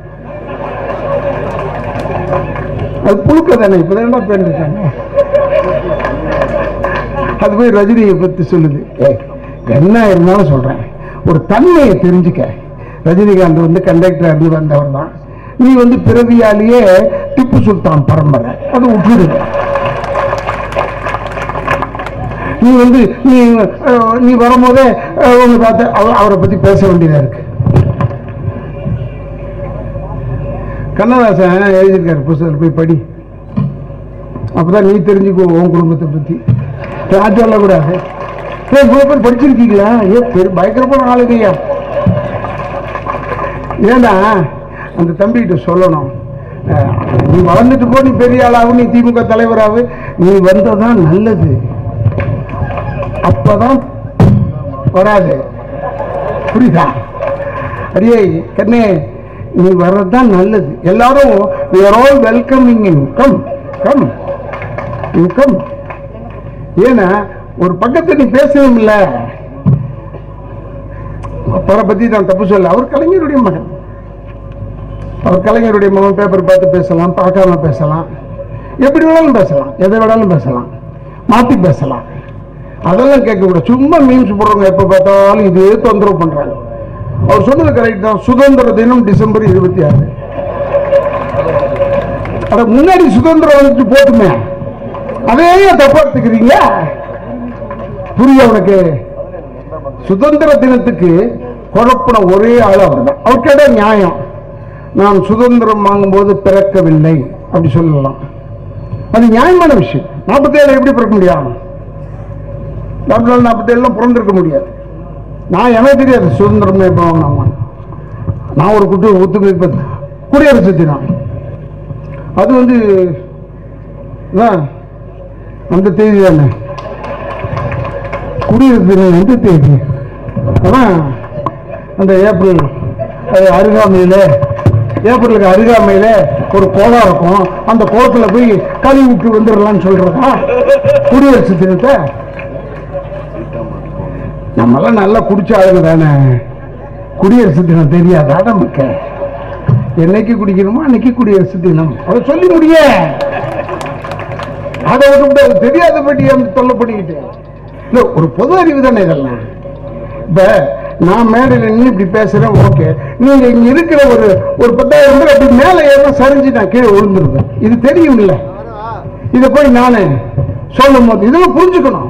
Speaker 1: அது புழுக்க தானே இப்பதான் பேர் இருக்காங்க அது போய் ரஜினியை பத்தி சொல்லுது ஏய், என்ன இருந்தாலும் சொல்றேன் ஒரு தன்மையை தெரிஞ்சுக்க ரஜினிகாந்த் வந்து கண்டக்டர் இருந்து வந்தவர் தான் நீ வந்து பிறவியாலேயே திப்பு சுல்தான் பரம்பரை அது விட்டுடு நீ வந்து நீ அஹ், நீ வரும்போதே அஹ், உங்க பார்த்து அவ- அவரை பத்தி பேச வேண்டியதா இருக்கு கண்ணதாசன் எழுதியிருக்காரு புத்தகத்தில் போய் படி அப்பதான் நீ தெரிஞ்சுக்கோ உன் குடும்பத்தை பத்தி நான் சொல்லக்கூடாது ஏய், இவ்வளவு பேர் படிச்சிருக்கீங்களா ஏ பெரு பயங்கரமான ஆளுங்கய்யா ஏன்னா அந்த தம்பிகிட்ட சொல்லணும் அஹ், நீ வளர்ந்துட்டு போ நீ பெரிய ஆளாகும் நீ திமுக தலைவராகு நீ வந்ததான் நல்லது அப்பதான் வராது புரியுதா அடியே கண்ணே நீ வர்றதுதான் நல்லது எல்லாரும் we are all welcoming you come come you come ஏன்னா ஒரு பக்கத்தை நீ பேசணும் இல்ல அப்பரை பத்தி நான் தப்பு சொல்ல அவர் கலைஞருடைய மகன் அவர் கலைஞருடைய மகன் பேப்பர் பார்த்து பேசலாம் பார்க்காம பேசலாம் எப்படி வேணாலும் பேசலாம் எதை வேணாலும் பேசலாம் மாத்தி பேசலாம் அதெல்லாம் கேட்கக்கூடாது சும்மா மீம்ஸ் போடுறவங்க எப்ப பார்த்தாலும் இதே தொந்தரவு பண்றாங்க அவர் சொன்னது கரெக்ட் தான் சுதந்திர தினம் டிசம்பர் இருபத்தி ஆறு அட முன்னாடி சுதந்திரம் வந்துட்டு போட்டுமே அதே ஏன் தப்பா எடுத்துக்கிறீங்க புரிய உனக்கு சுதந்திர தினத்துக்கு குழப்பின ஒரே ஆள் அவர் தான் அவர் கேட்ட நியாயம் நான் சுதந்திரம் வாங்கும்போது பிறக்கவில்லை அப்படி சொல்லலாம் அது நியாயமான விஷயம் நாற்பத்தேழு எப்படி பிறக்க முடியும் நாற்பத்தி நாலு நாற்பத்தேழுலாம் பிறந்திருக்க முடியாது நான் எனக்கு தெரியாது சுதந்திரம் எப்போ வாங்கினாங்க நான் ஒரு குட்டு ஒத்துமை குடியரசு தினம் அது வந்து அதான், அந்த தேதி தானே குடியரசு தினம் எந்த தேதி அதான் அந்த ஏப்ரல் அது அருகாமையில் ஏப்ரலுக்கு அருகாமையில் ஒரு குளம் இருக்கும் அந்த குளத்துல போய் கழுவி விட்டு வந்துடலாம்னு சொல்றதா குடியரசு தினத்தை நம்மெல்லாம் நல்லா குடிச்ச ஆளுங்க தானே குடியரசு தினம் தெரியாதா நமக்கு என்னைக்கு குடிக்கணுமோ அன்னைக்கு குடியரசு தினம் அதை சொல்லி முடிய அதை விட்டு அது தெரியாத பற்றி தொல்லை பண்ணிக்கிட்டு இல்ல ஒரு பொது அறிவு தானே இதெல்லாம் இப்ப நான் மேடையில் நின்று இப்படி பேசுறேன் ஓகே நீங்க இங்க இருக்கிற ஒரு ஒரு பத்தாயிரம் பேர் அப்படி மேல ஏற சரிஞ்சு நான் கீழே விழுந்துருவேன் இது தெரியும் இல்ல இதை போய் நானு சொல்லும் போது இதெல்லாம் புரிஞ்சுக்கணும்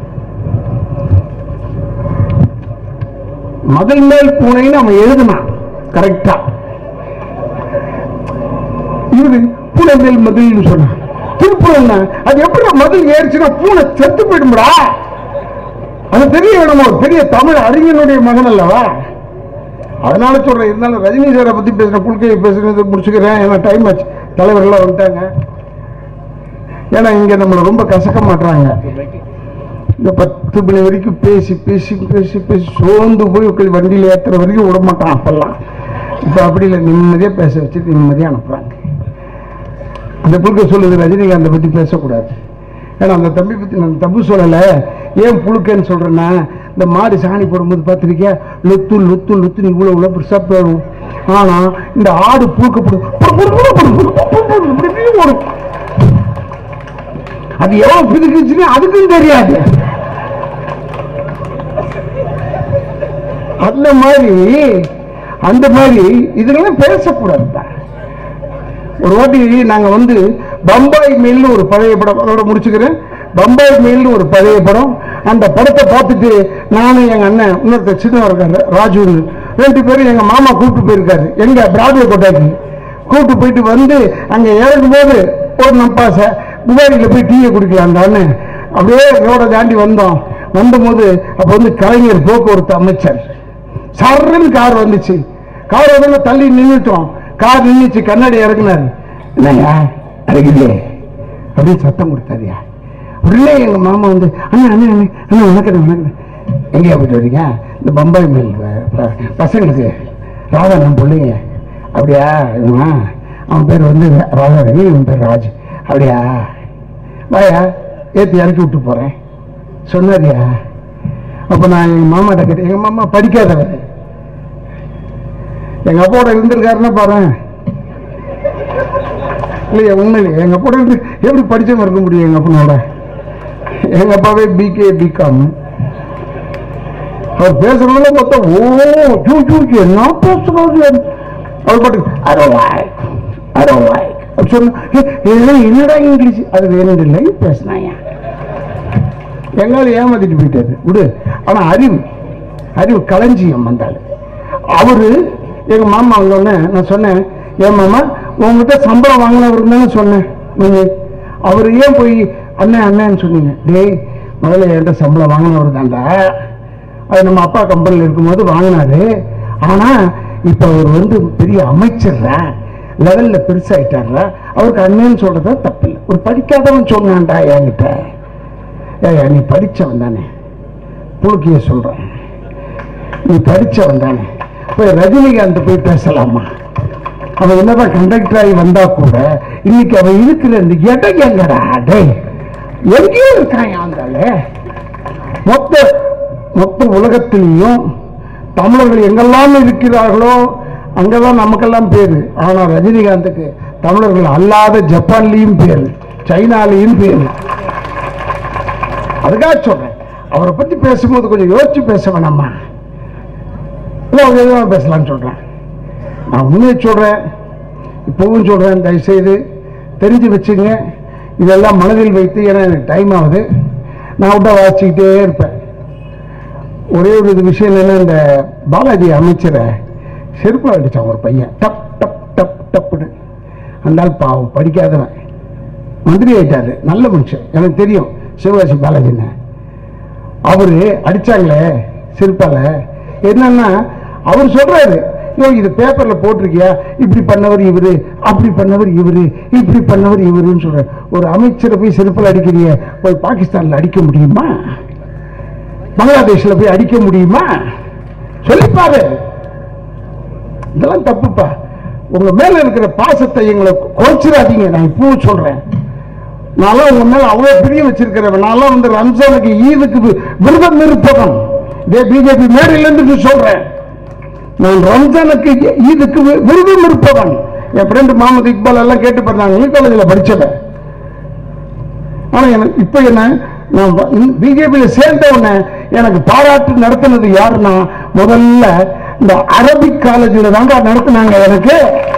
Speaker 1: மதில் மேல் பூனைன்னு அவன் எழுதினான் கரெக்டா இவரு பூனை மேல் மதில்னு சொன்னான் திருப்பூர் அது எப்படி மதில் ஏறிச்சுன்னா பூனை செத்து போயிடும்டா அது தெரிய வேணுமா ஒரு பெரிய தமிழ் அறிஞனுடைய மகன் அல்லவா அதனால சொல்றேன் இருந்தாலும் ரஜினி சாரை பத்தி பேசுறேன் புல்கையை பேசுறது முடிச்சுக்கிறேன் ஏன்னா டைம் ஆச்சு தலைவர்கள்லாம் வந்துட்டாங்க ஏன்னா இங்க நம்மளை ரொம்ப கசக்க மாட்டாங்க இந்த பத்து மணி வரைக்கும் பேசி பேசி பேசி பேசி சோர்ந்து போய் உட்காந்து வண்டியில் ஏத்துற வரைக்கும் விட மாட்டான் அப்பெல்லாம் இப்போ அப்படி இல்லை நிம்மதியாக பேச வச்சுட்டு நிம்மதியாக அனுப்புறாங்க அந்த புழுக்க சொல்லுது ரஜினிகாந்தை பற்றி பேசக்கூடாது ஏன்னா அந்த தம்பி பற்றி நான் தப்பு சொல்லலை ஏன் புழுக்கன்னு சொல்கிறேன்னா இந்த மாடு சாணி போடும்போது பார்த்துருக்கியா லொத்து லொத்து லொத்து நீ இவ்வளோ இவ்வளோ பெருசாக போயிடும் ஆனால் இந்த ஆடு புழுக்கப்படும் ஓடும் அது எவ்வளோ பிதுக்குச்சுன்னு அதுக்கும் தெரியாது அந்த மாதிரி அந்த மாதிரி இதெல்லாம் பேசக்கூடாது ஒரு வாட்டி நாங்க வந்து பம்பாய் மெயில்னு ஒரு பழைய படம் அதோட முடிச்சுக்கிறேன் பம்பாய் மெயில்னு ஒரு பழைய படம் அந்த படத்தை பார்த்துட்டு நானும் எங்க அண்ணன் இன்னொருத்தர் சின்ன இருக்காரு ராஜுன்னு ரெண்டு பேரும் எங்க மாமா கூப்பிட்டு போயிருக்காரு எங்க பிராட்வே கோட்டைக்கு கூப்பிட்டு போயிட்டு வந்து அங்க இறங்கும் போது ஒரு நம்பாசை புகாரியில் போய் டீயை குடிக்கலாம் அந்த அண்ணன் அப்படியே ரோட தாண்டி வந்தோம் வந்தபோது அப்போ வந்து கலைஞர் போக்குவரத்து அமைச்சர் சர்ன்னு கார் வந்துச்சு கார் வந்து தள்ளி நின்றுட்டோம் கார் நின்றுச்சு கண்ணாடி இறக்குனாரு என்னய்யா இறங்கிலே அப்படின்னு சத்தம் கொடுத்தாருயா உடனே எங்க மாமா வந்து அண்ணா அண்ணா அண்ணா அண்ணா வணக்கம் வணக்கம் எங்கேயா போயிட்டு வரீங்க இந்த பம்பாய் மில் ப- பசங்களுக்கு ராதாண்ணன் பிள்ளைங்க அப்படியா இவன் அவன் பேர் வந்து ராதாரவி இவன் பேர் ராஜ் அப்படியா வாயா ஏற்றி இறக்கி விட்டு போகிறேன் சொன்னாரியா அப்போ நான் எங்கள் மாமாட்ட கேட்டேன் எங்கள் மாமா படிக்காதவர் எங்கள் அப்பாவோட இருந்திருக்காருன்னா பாரு இல்லையா உண்மையிலே எங்கள் அப்பாவோட இருந்து எப்படி படிச்சவன் இருக்க முடியும் எங்கள் அப்பனோட எங்கள் அப்பாவே பிகே பிகாம் அவர் பேசுறதுல மொத்தம் ஓ ஜூ ஜூ ஜூ, என்ன பேசுறது அவர் பாட்டு அரோ வாய் அரோ வாய் அப்படி சொன்ன "ஏய், இதெல்லாம் என்னடா இங்கிலீஷ் அது வேணும் இல்லை பேசினாயா எங்கால ஏமாத்திட்டு போயிட்டாரு விடு ஆனா அறிவு அறிவு களஞ்சியம் வந்தாள் அவரு எங்க மாமா வந்தோடனே நான் சொன்னேன் ஏன் மாமா உங்ககிட்ட சம்பளம் வாங்கினவர் தானே சொன்னேன் நீங்க அவர் ஏன் போய் அண்ணன் அண்ணன்னு சொன்னீங்க டேய் முதல்ல என்கிட்ட சம்பளம் வாங்கினவர் தான்டா அது நம்ம அப்பா கம்பெனியில் இருக்கும்போது வாங்கினாரு ஆனா இப்ப அவர் வந்து பெரிய அமைச்சர்ல லெவல்ல பெருசாயிட்டார்ல அவருக்கு அண்ணன்னு சொல்றது தப்பு இல்லை ஒரு படிக்காதவன் சொன்னான்டா என்கிட்ட ஏய் நீ படிச்சவன் தானே புழுக்கிய சொல்றேன் நீ படிச்சவன் தானே போய் ரஜினிகாந்த் போய் பேசலாமா அவன் என்னதான் கண்டக்டர் ஆகி வந்தா கூட இன்னைக்கு அவன் இருக்கிற இந்த இடம் எங்கடா டேய் எங்கேயும் இருக்கான் ஆந்தாலே மொத்த மொத்த உலகத்திலையும் தமிழர்கள் எங்கெல்லாம் இருக்கிறார்களோ அங்கெல்லாம் நமக்கெல்லாம் பேரு ஆனா ரஜினிகாந்துக்கு தமிழர்கள் அல்லாத ஜப்பான்லயும் பேரு சைனாலையும் பேரு அதுக்காக சொல்றேன் அவரை பத்தி பேசும்போது கொஞ்சம் யோசிச்சு பேச வேணாமா இல்லை அவங்க எதுவும் பேசலாம்னு சொல்றேன் நான் உண்மையை சொல்றேன் இப்பவும் சொல்றேன் தயவுசெய்து தெரிஞ்சு வச்சுங்க இதெல்லாம் மனதில் வைத்து ஏன்னா எனக்கு டைம் ஆகுது நான் விட்ட வாசிக்கிட்டே இருப்பேன் ஒரே ஒரு இது விஷயம் என்னன்னா இந்த பாலாஜி அமைச்சரை செருப்பு அடிச்சான் ஒரு பையன் டப் டப் டப் டப்புன்னு அந்த ஆள் பாவம் படிக்காதவன் மந்திரி ஆயிட்டாரு நல்ல மனுஷன் எனக்கு தெரியும் சிவகாசி பாலாஜின்னு அவரு அடிச்சாங்களே செருப்பால என்னன்னா அவர் சொல்றாரு ஐயோ இது பேப்பர்ல போட்டிருக்கியா இப்படி பண்ணவர் இவரு அப்படி பண்ணவர் இவரு இப்படி பண்ணவர் இவருன்னு சொல்ற ஒரு அமைச்சரை போய் செருப்பால் அடிக்கிறிய போய் பாகிஸ்தான்ல அடிக்க முடியுமா பங்களாதேஷ்ல போய் அடிக்க முடியுமா சொல்லிப்பாரு இதெல்லாம் தப்புப்பா உங்க மேல இருக்கிற பாசத்தை எங்களை குறைச்சிடாதீங்க நான் இப்பவும் சொல்றேன் நான்லாம் உங்க மேல அவ்வளவு பிரியம் வச்சிருக்கிறவன் நான்லாம் வந்து ரம்ஜானுக்கு ஈதுக்கு வி- விரதம் இருப்பவன் இதே பிஜேபி மேடையில இருந்து சொல்றேன் நான் ரம்ஜானுக்கு ஈ- ஈதுக்கு வி- விரதம் இருப்பவன் என் ஃப்ரெண்டு முகமது இக்பால் எல்லாம் கேட்டு பாருங்க நீ காலேஜில் படிச்சவன் ஆனா எனக்கு இப்ப என்ன நான் பிஜேபியில சேர்ந்த உடனே எனக்கு பாராட்டு நடத்தினது யாருன்னா முதல்ல இந்த அரபிக் காலேஜில் தாங்க நடத்தினாங்க எனக்கு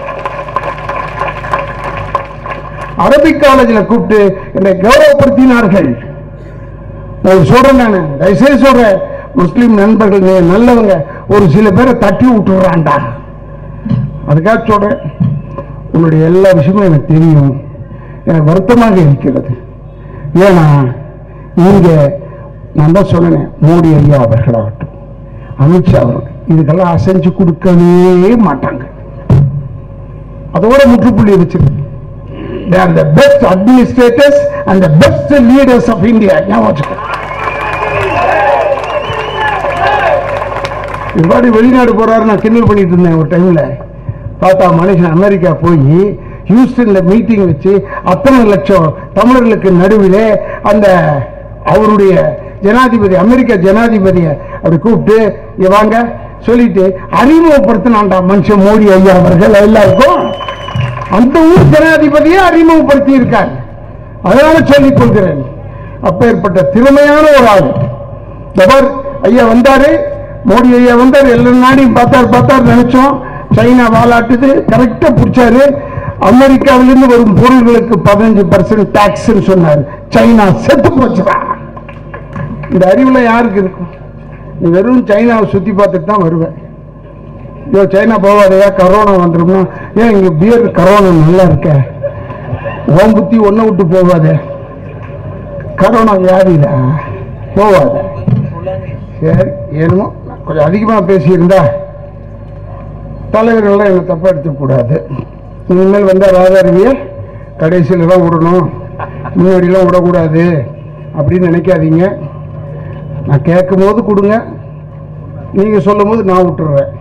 Speaker 1: அரபிக் காலேஜில் கூப்பிட்டு என்னை கௌரவப்படுத்தினார்கள் நான் சொல்றேன் நான் தயவுசெய்து சொல்றேன் முஸ்லீம் நண்பர்கள் நீங்க நல்லவங்க ஒரு சில பேரை தட்டி விட்டுறான்டா அதுக்காக சொல்றேன் உன்னுடைய எல்லா விஷயமும் எனக்கு தெரியும் எனக்கு வருத்தமாக இருக்கிறது ஏன்னா இங்க நான் தான் சொன்னேன் மோடி ஐயா அவர்களாகட்டும் அமித்ஷா அவர்கள் இதுக்கெல்லாம் அசைஞ்சு கொடுக்கவே மாட்டாங்க அதோட முற்றுப்புள்ளி வச்சிருக்கு they are the best administrators and the best leaders of India ஞாபகம் வச்சுக்கோ இவ்வாறு வெளிநாடு போறாரு நான் கிண்டல் பண்ணிட்டு இருந்தேன் ஒரு டைம்ல பார்த்தா மனுஷன் அமெரிக்கா போய் ஹியூஸ்டன்ல மீட்டிங் வச்சு அத்தனை லட்சம் தமிழர்களுக்கு நடுவிலே அந்த அவருடைய ஜனாதிபதி அமெரிக்க ஜனாதிபதியை அப்படி கூப்பிட்டு இங்க வாங்க சொல்லிட்டு அறிமுகப்படுத்தினான்டா மனுஷன் மோடி ஐயா அவர்கள் எல்லாருக்கும் அந்த ஊர் ஜனாதிபதியை அறிமுகப்படுத்தி இருக்கார் அதனால சொல்லிக் கொள்கிறேன் அப்பேற்பட்ட திறமையான ஒரு ஆள் தபர் ஐயா வந்தாரு மோடி ஐயா வந்தார் எல்லா நாடையும் பார்த்தார் பார்த்தார் நினைச்சோம் சைனா வாலாட்டுது கரெக்டா பிடிச்சாரு அமெரிக்காவிலிருந்து வரும் பொருள்களுக்கு பதினஞ்சு பர்சன்ட் டாக்ஸ் சொன்னார் சைனா செத்து போச்சுடா இந்த அறிவுல யாருக்கு இருக்கும் நீ வெறும் சைனாவை சுத்தி பார்த்துட்டு தான் வருவேன் ஐயோ சைனா போகாதையா கரோனா வந்துரும்னா ஏன் இங்க பியர் கரோனா நல்லா இருக்க உன் புத்தி ஒன்ன விட்டு போகாதே கரோனா வியாதிடா போகாத சரி என்னமோ நான் கொஞ்சம் அதிகமாக பேசியிருந்தா தலைவர்கள்லாம் என்னை தப்பாக எடுத்துக்கூடாது இனிமேல் வந்த ராதாரவியை கடைசியில் தான் விடணும் முன்னாடிலாம் விடக்கூடாது அப்படின்னு நினைக்காதீங்க நான் கேட்கும் போது கொடுங்க நீங்கள் சொல்லும் போது நான் விட்டுறேன்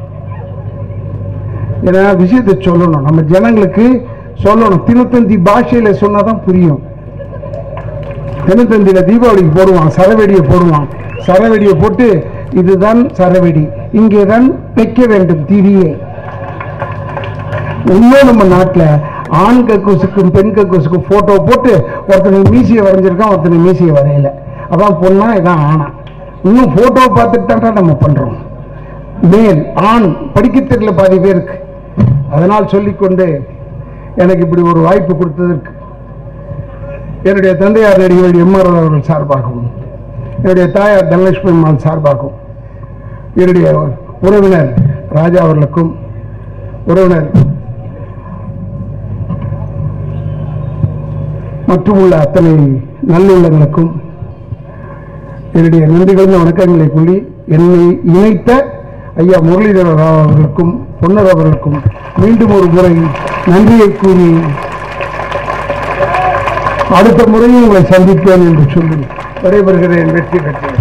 Speaker 1: ஏன்னா விஷயத்தை சொல்லணும் நம்ம ஜனங்களுக்கு சொல்லணும் தினத்தந்தி பாஷையில சொன்னாதான் புரியும் தினத்தந்தியில தீபாவளிக்கு போடுவான் சரவெடியை போடுவான் சரவெடியை போட்டு இதுதான் சரவெடி இங்கே தான் வைக்க வேண்டும் திரியே இன்னும் நம்ம நாட்டுல ஆண் கக்கூசுக்கும் பெண் கக்கூசுக்கும் போட்டோ போட்டு ஒருத்தனுக்கு மீசியை வரைஞ்சிருக்கான் ஒருத்தனுக்கு மீசியை வரையல அதான் பொண்ணா இதான் ஆணா இன்னும் போட்டோ பார்த்துட்டு தான் நம்ம பண்றோம் மேல் ஆண் படிக்க தெரியல பாதி பேருக்கு அதனால் சொல்லிக்கொண்டு எனக்கு இப்படி ஒரு வாய்ப்பு கொடுத்ததற்கு என்னுடைய தந்தையார் நடிகர் எம்ஆர் அவர்கள் சார்பாகவும் என்னுடைய தாயார் தனலட்சுமி அம்மாள் சார்பாகவும் என்னுடைய உறவினர் ராஜா அவர்களுக்கும் உறவினர் மற்றும் உள்ள அத்தனை நல்லுள்ளங்களுக்கும் என்னுடைய நன்றி கலந்த வணக்கங்களை கூறி என்னை இணைத்த ஐயா முரளிதர ராவ் அவர்களுக்கும் பொன்னர் அவர்களுக்கும் மீண்டும் ஒரு முறை நன்றியை கூறி அடுத்த முறையும் உங்களை சந்திப்பேன் என்று சொல்லி விடைபெறுகிறேன் வெற்றி பெற்றேன்